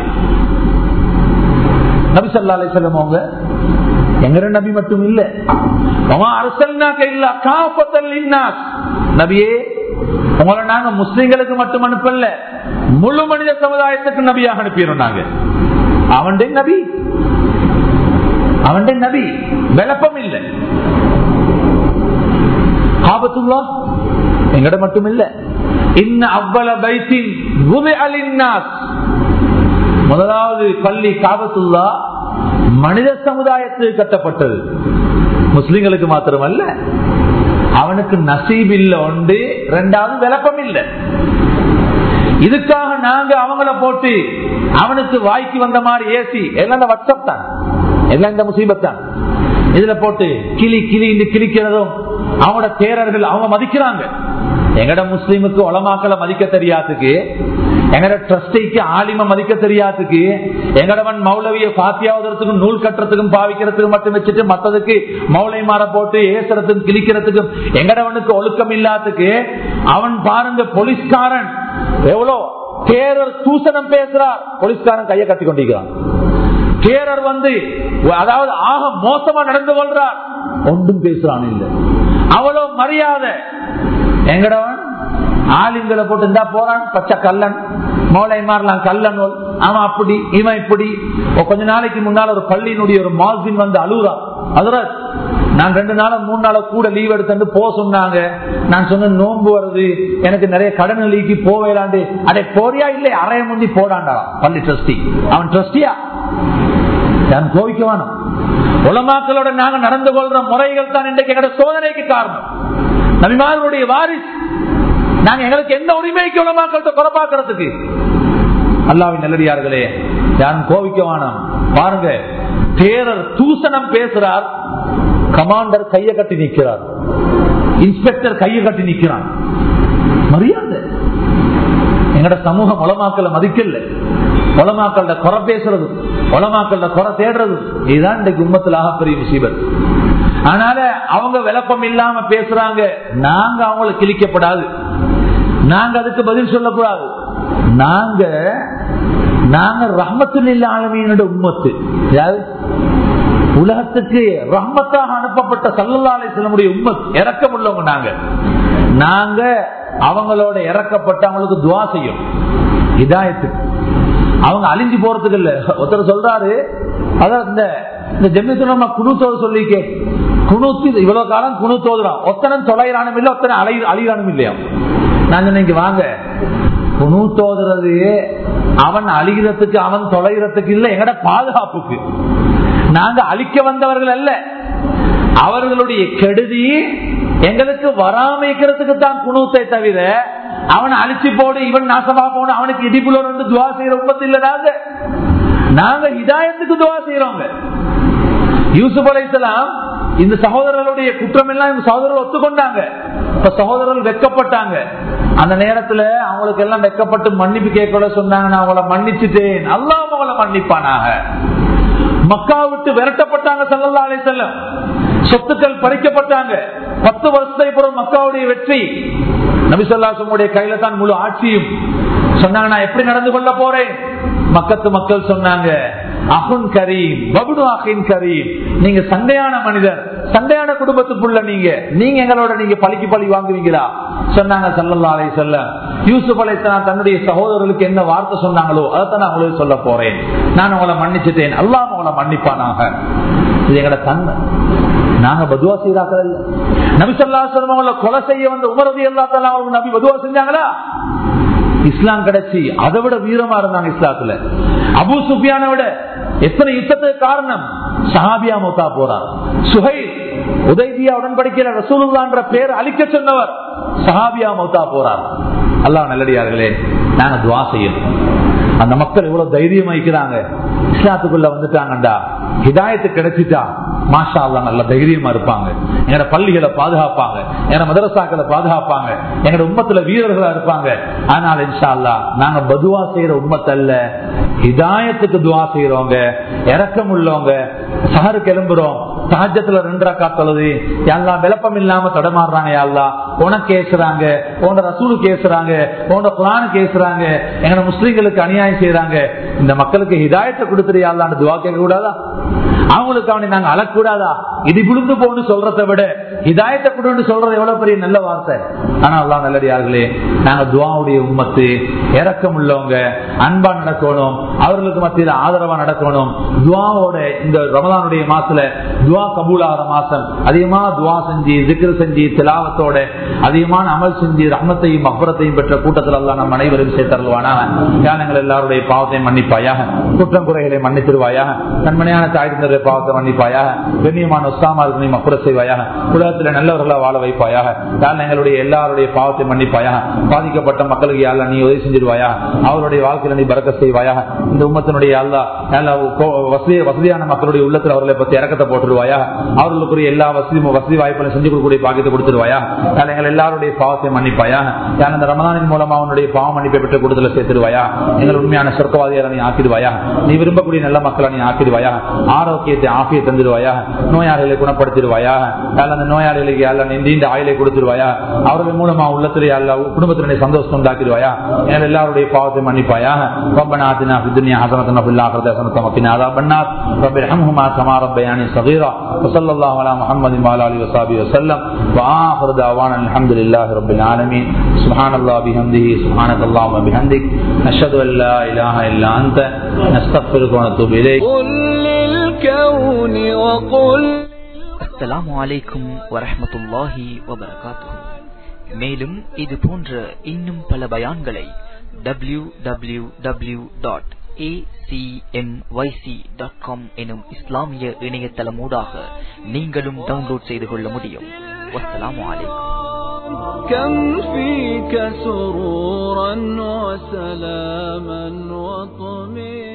நபி சொல்லா அலை சொல்லம் அவங்க எங்க நபி மட்டும் இல்ல அரசல்னா கையில் நபியே உங்களை நாங்க முஸ்லிம்களுக்கு மட்டும் அனுப்பல முழு மனித சமுதாயத்துக்கு நபியாக அனுப்பிடுறோம் நாங்க அவன் நபி அவன் நபி விளப்பம் இல்லை ஆபத்துல்லா எங்கட மட்டும் இல்ல இன்ன அவ்வள பைத்தின் முதலாவது பள்ளி காபத்துல்லா மனித சமுதாயத்தில் கட்டப்பட்டது முஸ்லிம்களுக்கு மாத்திரமல்ல அவனுக்கு நசீப் இல்ல உண்டு ரெண்டாவது விளப்பம் இல்ல இதுக்காக நாங்க அவங்கள போட்டு அவனுக்கு வாய்க்கு வந்த மாதிரி ஏசி எல்லாம் இந்த வாட்ஸ்அப் தான் எல்லாம் இந்த முசீபத் தான் இதுல போட்டு கிளி கிளி கிளிக்கிறதும் அவனோட தேரர்கள் அவங்க மதிக்கிறாங்க எங்கட முஸ்லீமுக்கு உலமாக்களை மதிக்க தெரியாதுக்கு எங்கட ட்ரஸ்டிக்கு ஆலிம மதிக்க தெரியாதுக்கு எங்கடவன் மௌலவிய பாத்தியாவதற்கும் நூல் கட்டுறதுக்கும் பாவிக்கிறதுக்கும் மட்டும் வச்சுட்டு மத்ததுக்கு மௌலை மாற போட்டு ஏசுறதுக்கும் கிழிக்கிறதுக்கும் எங்கடவனுக்கு ஒழுக்கம் இல்லாததுக்கு அவன் பாருங்க போலீஸ்காரன் எவ்வளோ தேரர் தூசணம் பேசுறார் போலீஸ்காரன் கையை கட்டி கொண்டிருக்கிறான் தேரர் வந்து அதாவது ஆக மோசமா நடந்து கொள்றார் ஒன்றும் பேசுறான் இல்ல அவ்வளவு மரியாதை எங்கடவன் ஆளுங்களை போட்டு இருந்தா போறான் பச்சை கல்லன் மோளை மாறலாம் கல்லன் அவன் அப்படி இவன் இப்படி கொஞ்ச நாளைக்கு முன்னால ஒரு பள்ளியினுடைய ஒரு மால்சின் வந்து அழுகுறான் அதுல நான் ரெண்டு நாள மூணு நாள கூட லீவ் எடுத்து போ சொன்னாங்க நான் சொன்ன நோன்பு வருது எனக்கு நிறைய கடன் லீக்கி போவேலாண்டு அடே போறியா இல்லை அறைய முந்தி போடாண்டா பள்ளி ட்ரஸ்டி அவன் ட்ரஸ்டியா நான் கோவிக்க வேணும் உலமாக்களோட நாங்க நடந்து கொள்ற முறைகள் தான் இன்றைக்கு எங்களோட சோதனைக்கு காரணம் நபிமார்களுடைய வாரிசு நாங்க எங்களுக்கு எந்த உரிமைக்கு உலமாக்கள்கிட்ட குறப்பாக்குறதுக்கு அல்லாவின் நல்லடியார்களே யாரும் கோவிக்க வேணாம் பாருங்க தேரர் தூசணம் பேசுறார் கமாண்டர் கையை கட்டி நிற்கிறார் இன்ஸ்பெக்டர் கையை கட்டி நிற்கிறான் மரியாதை எங்கட சமூகம் உலமாக்களை மதிக்கல உலமாக்கள்ட குறை பேசுறது உலமாக்கள்ட குறை தேடுறது இதுதான் இன்றைக்கு உம்மத்தில் ஆகப்பெரிய முசீபத் அதனால அவங்க விளப்பம் இல்லாம பேசுறாங்க நாங்க அவங்கள கிழிக்கப்படாது நாங்க அதுக்கு பதில் சொல்லக்கூடாது நாங்க நாங்க ரஹமத்தில் இல்ல ஆளுமையினோட உம்மத்து யாரு உலகத்துக்கு ரஹமத்தாக அனுப்பப்பட்ட சல்லல்லாலை செல்லமுடைய உம்மத் இறக்கம் உள்ளவங்க நாங்க நாங்க அவங்களோட இறக்கப்பட்ட அவங்களுக்கு துவா செய்யும் இதாயத்துக்கு அவங்க அழிஞ்சு போறதுக்கு இல்ல ஒருத்தர் சொல்றாரு அதான் இந்த இந்த ஜெமித்துல நம்ம குணூத்தோடு சொல்லிக்கே குணூத்து இவ்வளவு காலம் குணூத்தோதுறான் ஒத்தனம் தொலைறானும் இல்ல ஒத்தனை அலை அழிறானும் இல்லையா நான் சொன்னேன் வாங்க குணூத்தோதுறது அவன் அழிகிறதுக்கு அவன் தொலைகிறதுக்கு இல்ல எங்கட பாதுகாப்புக்கு நாங்க அழிக்க வந்தவர்கள் அல்ல அவர்களுடைய கெடுதி எங்களுக்கு வராமைக்கிறதுக்கு தான் குணூத்தை தவிர அவன் அழிச்சு போடு இவன் நாசமா போன அவனுக்கு இடிப்புல வந்து துவா செய்யற உப்பத்து இல்ல நாங்க நாங்க இதாயத்துக்கு துவா செய்யறோங்க யூசுப் அலைசலாம் இந்த சகோதரர்களுடைய குற்றம் எல்லாம் இந்த சகோதரர்கள் ஒத்துக்கொண்டாங்க இப்ப சகோதரர்கள் வெக்கப்பட்டாங்க அந்த நேரத்துல அவங்களுக்கு எல்லாம் வெக்கப்பட்டு மன்னிப்பு கேட்க சொன்னாங்க நான் அவங்கள மன்னிச்சுட்டேன் அல்லாம அவங்கள மன்னிப்பானாக மக்கா விட்டு விரட்டப்பட்டாங்க சல்லல்லா அலை செல்லம் சொத்துக்கள் பறிக்கப்பட்டாங்க பத்து வருஷத்தை பிறகு மக்காவுடைய வெற்றி நபிசல்லாசமுடைய கையில தான் முழு ஆட்சியும் சொன்னாங்க நான் எப்படி நடந்து கொள்ள போறேன் மக்கத்து மக்கள் சொன்னாங்க அகுன் கரீம் பபுடு அகின் கரீம் நீங்க சண்டையான மனிதர் சண்டையான குடும்பத்துக்குள்ள நீங்க நீங்க எங்களோட நீங்க பழிக்கு பழி வாங்குவீங்களா சொன்னாங்க சல்லல்லா அலை சொல்ல யூசுப் அலைத்தலாம் தன்னுடைய சகோதரர்களுக்கு என்ன வார்த்தை சொன்னாங்களோ அதைத்தான் நான் உங்களுக்கு சொல்ல போறேன் நான் உங்களை மன்னிச்சுட்டேன் அல்லாம உங்களை மன்னிப்பானாக இது எங்களோட தன்மை நாங்க பதுவா செய்தாக்கள் இல்ல நபிசல்லா சொல்ல கொலை செய்ய வந்த உமரதி எல்லா அவங்களுக்கு நபி பதுவா செஞ்சாங்களா இஸ்லாம் கிடைச்சி அதை விட வீரமா இருந்தாங்க இஸ்லாத்துல அபு சுஃபியான விட எத்தனை யுத்தத்துக்கு காரணம் சஹாபியா மௌத்தா போறார் சுஹை உதய்பியா உடன்படிக்கிற ரசூலுல்லான்ற பேர் அழிக்க சொன்னவர் சஹாபியா மௌத்தா போறார் அல்லாஹ் நல்லடியார்களே நாங்க துவா செய்யணும் அந்த மக்கள் எவ்வளவு தைரியம் வைக்கிறாங்க இஸ்லாத்துக்குள்ள வந்துட்டாங்கண்டா ஹிதாயத்து கிடைச்சிட்டா மாஷா அல்லா நல்ல தைரியமா இருப்பாங்க எங்கட பள்ளிகளை பாதுகாப்பாங்க எங்க மதரசாக்களை பாதுகாப்பாங்க எங்கட உம்மத்துல வீரர்களா இருப்பாங்க ஆனால் இன்ஷா அல்லா நாங்க பதுவா செய்யற உம்மத்தல்ல ஹிதாயத்துக்கு துவா செய்யறவங்க இறக்கம் உள்ளவங்க சஹரு கிளம்புறோம் சஹஜத்துல ரெண்டு ரக்கா தொழுது எல்லாம் விளப்பம் இல்லாம தடமாறுறாங்க யாழ்லா உனக்கு ஏசுறாங்க உங்களோட ரசூலுக்கு ஏசுறாங்க உங்களோட குரானுக்கு ஏசுறாங்க எங்க முஸ்லிம்களுக்கு அநியாயம் செய்யறாங்க இந்த மக்களுக்கு ஹிதாயத்தை கொடுத்துறியான்னு துவா கேட்க கூடாதா அவங்களுக்கு அவனை நாங்க அழக்கூடாதா இது விழுந்து போன்னு சொல்றதை விட ஹிதாயத்தை கொடுன்னு சொல்றது எவ்வளவு பெரிய நல்ல வார்த்தை ஆனா அல்லா நல்லடியார்களே நாங்க துவாவுடைய உம்மத்து இறக்கம் உள்ளவங்க அன்பா நடக்கணும் அவர்களுக்கு மத்தியில் ஆதரவா நடக்கணும் துவாவோட இந்த ரமதானுடைய மாசத்துல துவா கபூலாகிற மாசம் அதிகமா துவா செஞ்சு ஜிக்ரு செஞ்சு திலாவத்தோட அதிகமான அமல் செஞ்சு ரஹமத்தையும் அப்புறத்தையும் பெற்ற கூட்டத்தில் எல்லாம் நம் அனைவரும் சேர்த்தருவானா தியானங்கள் எல்லாருடைய பாவத்தை மன்னிப்பாயாக குற்றம் குறைகளை மன்னித்திருவாயாக நன்மனையான தாய் தந்தருடைய பாவத்தை மன்னிப்பாயாக கண்ணியமான உஸ்தாமார்களையும் அப்புற செய்வாயாக உலகத்துல நல்லவர்களா வாழ வைப்பாயாக யார் எங்களுடைய எல்லாருடைய பாவத்தை மன்னிப்பாயாக பாதிக்கப்பட்ட மக்களுக்கு யாழ்லா நீ உதவி செஞ்சிருவாயா அவருடைய வாழ்க்கையில நீ பறக்க செய்வாயா இந்த உம்மத்தினுடைய அல்லா வசதி வசதியான மக்களுடைய உள்ளத்துல அவர்களை பத்தி இறக்கத்தை போட்டுருவாயா அவர்களுக்குரிய எல்லா வசதி வசதி வாய்ப்புகளும் செஞ்சு கொடுக்கக்கூடிய பாக்கியத்தை கொடுத்துருவாயா யார் எங்கள் எல்லாருடைய பாவத்தை மன்னிப்பாயா யார் இந்த ரமதானின் மூலமா அவனுடைய பாவ மன்னிப்பை பெற்ற கூடுதல சேர்த்துருவாயா எங்கள் உண்மையான சொர்க்கவாதிகளை நீ ஆக்கிடுவாயா நீ விரும்பக்கூடிய நல்ல மக்களை நீ ஆக்கிடுவாயா ஆரோக்கியத்தை ஆக்கிய தந்துடுவாயா நோயாளிகளை குணப்படுத்திடுவாயா யார் அந்த நோயாளிகளுக்கு யார் நீண்ட ஆயிலை கொடுத்துருவாயா அவர்கள் மூலமா உள்ளத்துல யார் குடும்பத்தினுடைய சந்தோஷம் உண்டாக்கிடுவாயா எங்கள் எல்லாருடைய பாவத்தை மன்னிப்பாயா ربنا آتنا في الدنيا حسنة وفي الآخرة حسنة وقنا عذاب النار رب ارحمهما كما ربياني صغيرا وصلى الله على محمد وعلى آله وصحبه وسلم وآخر دعوانا الحمد لله رب العالمين سبحان الله بحمده سبحانك اللهم وبحمدك نشهد أن لا إله إلا أنت نستغفرك ونتوب إليك قل للكون وقل அஸ்ஸலாமு அலைக்கும் வரஹ்மத்துல்லாஹி வபரகாத்துஹு மேலும் இது போன்ற இன்னும் பல பயான்களை டபிள்யூ டபிள்யூ டபிள்யூ டாட் எனும் இஸ்லாமிய இணையதளமூடாக நீங்களும் டவுன்லோட் செய்து கொள்ள முடியும் வஸ்ஸலாமு அலைக்கும் كم فيك سرورا وسلاما وطمئنا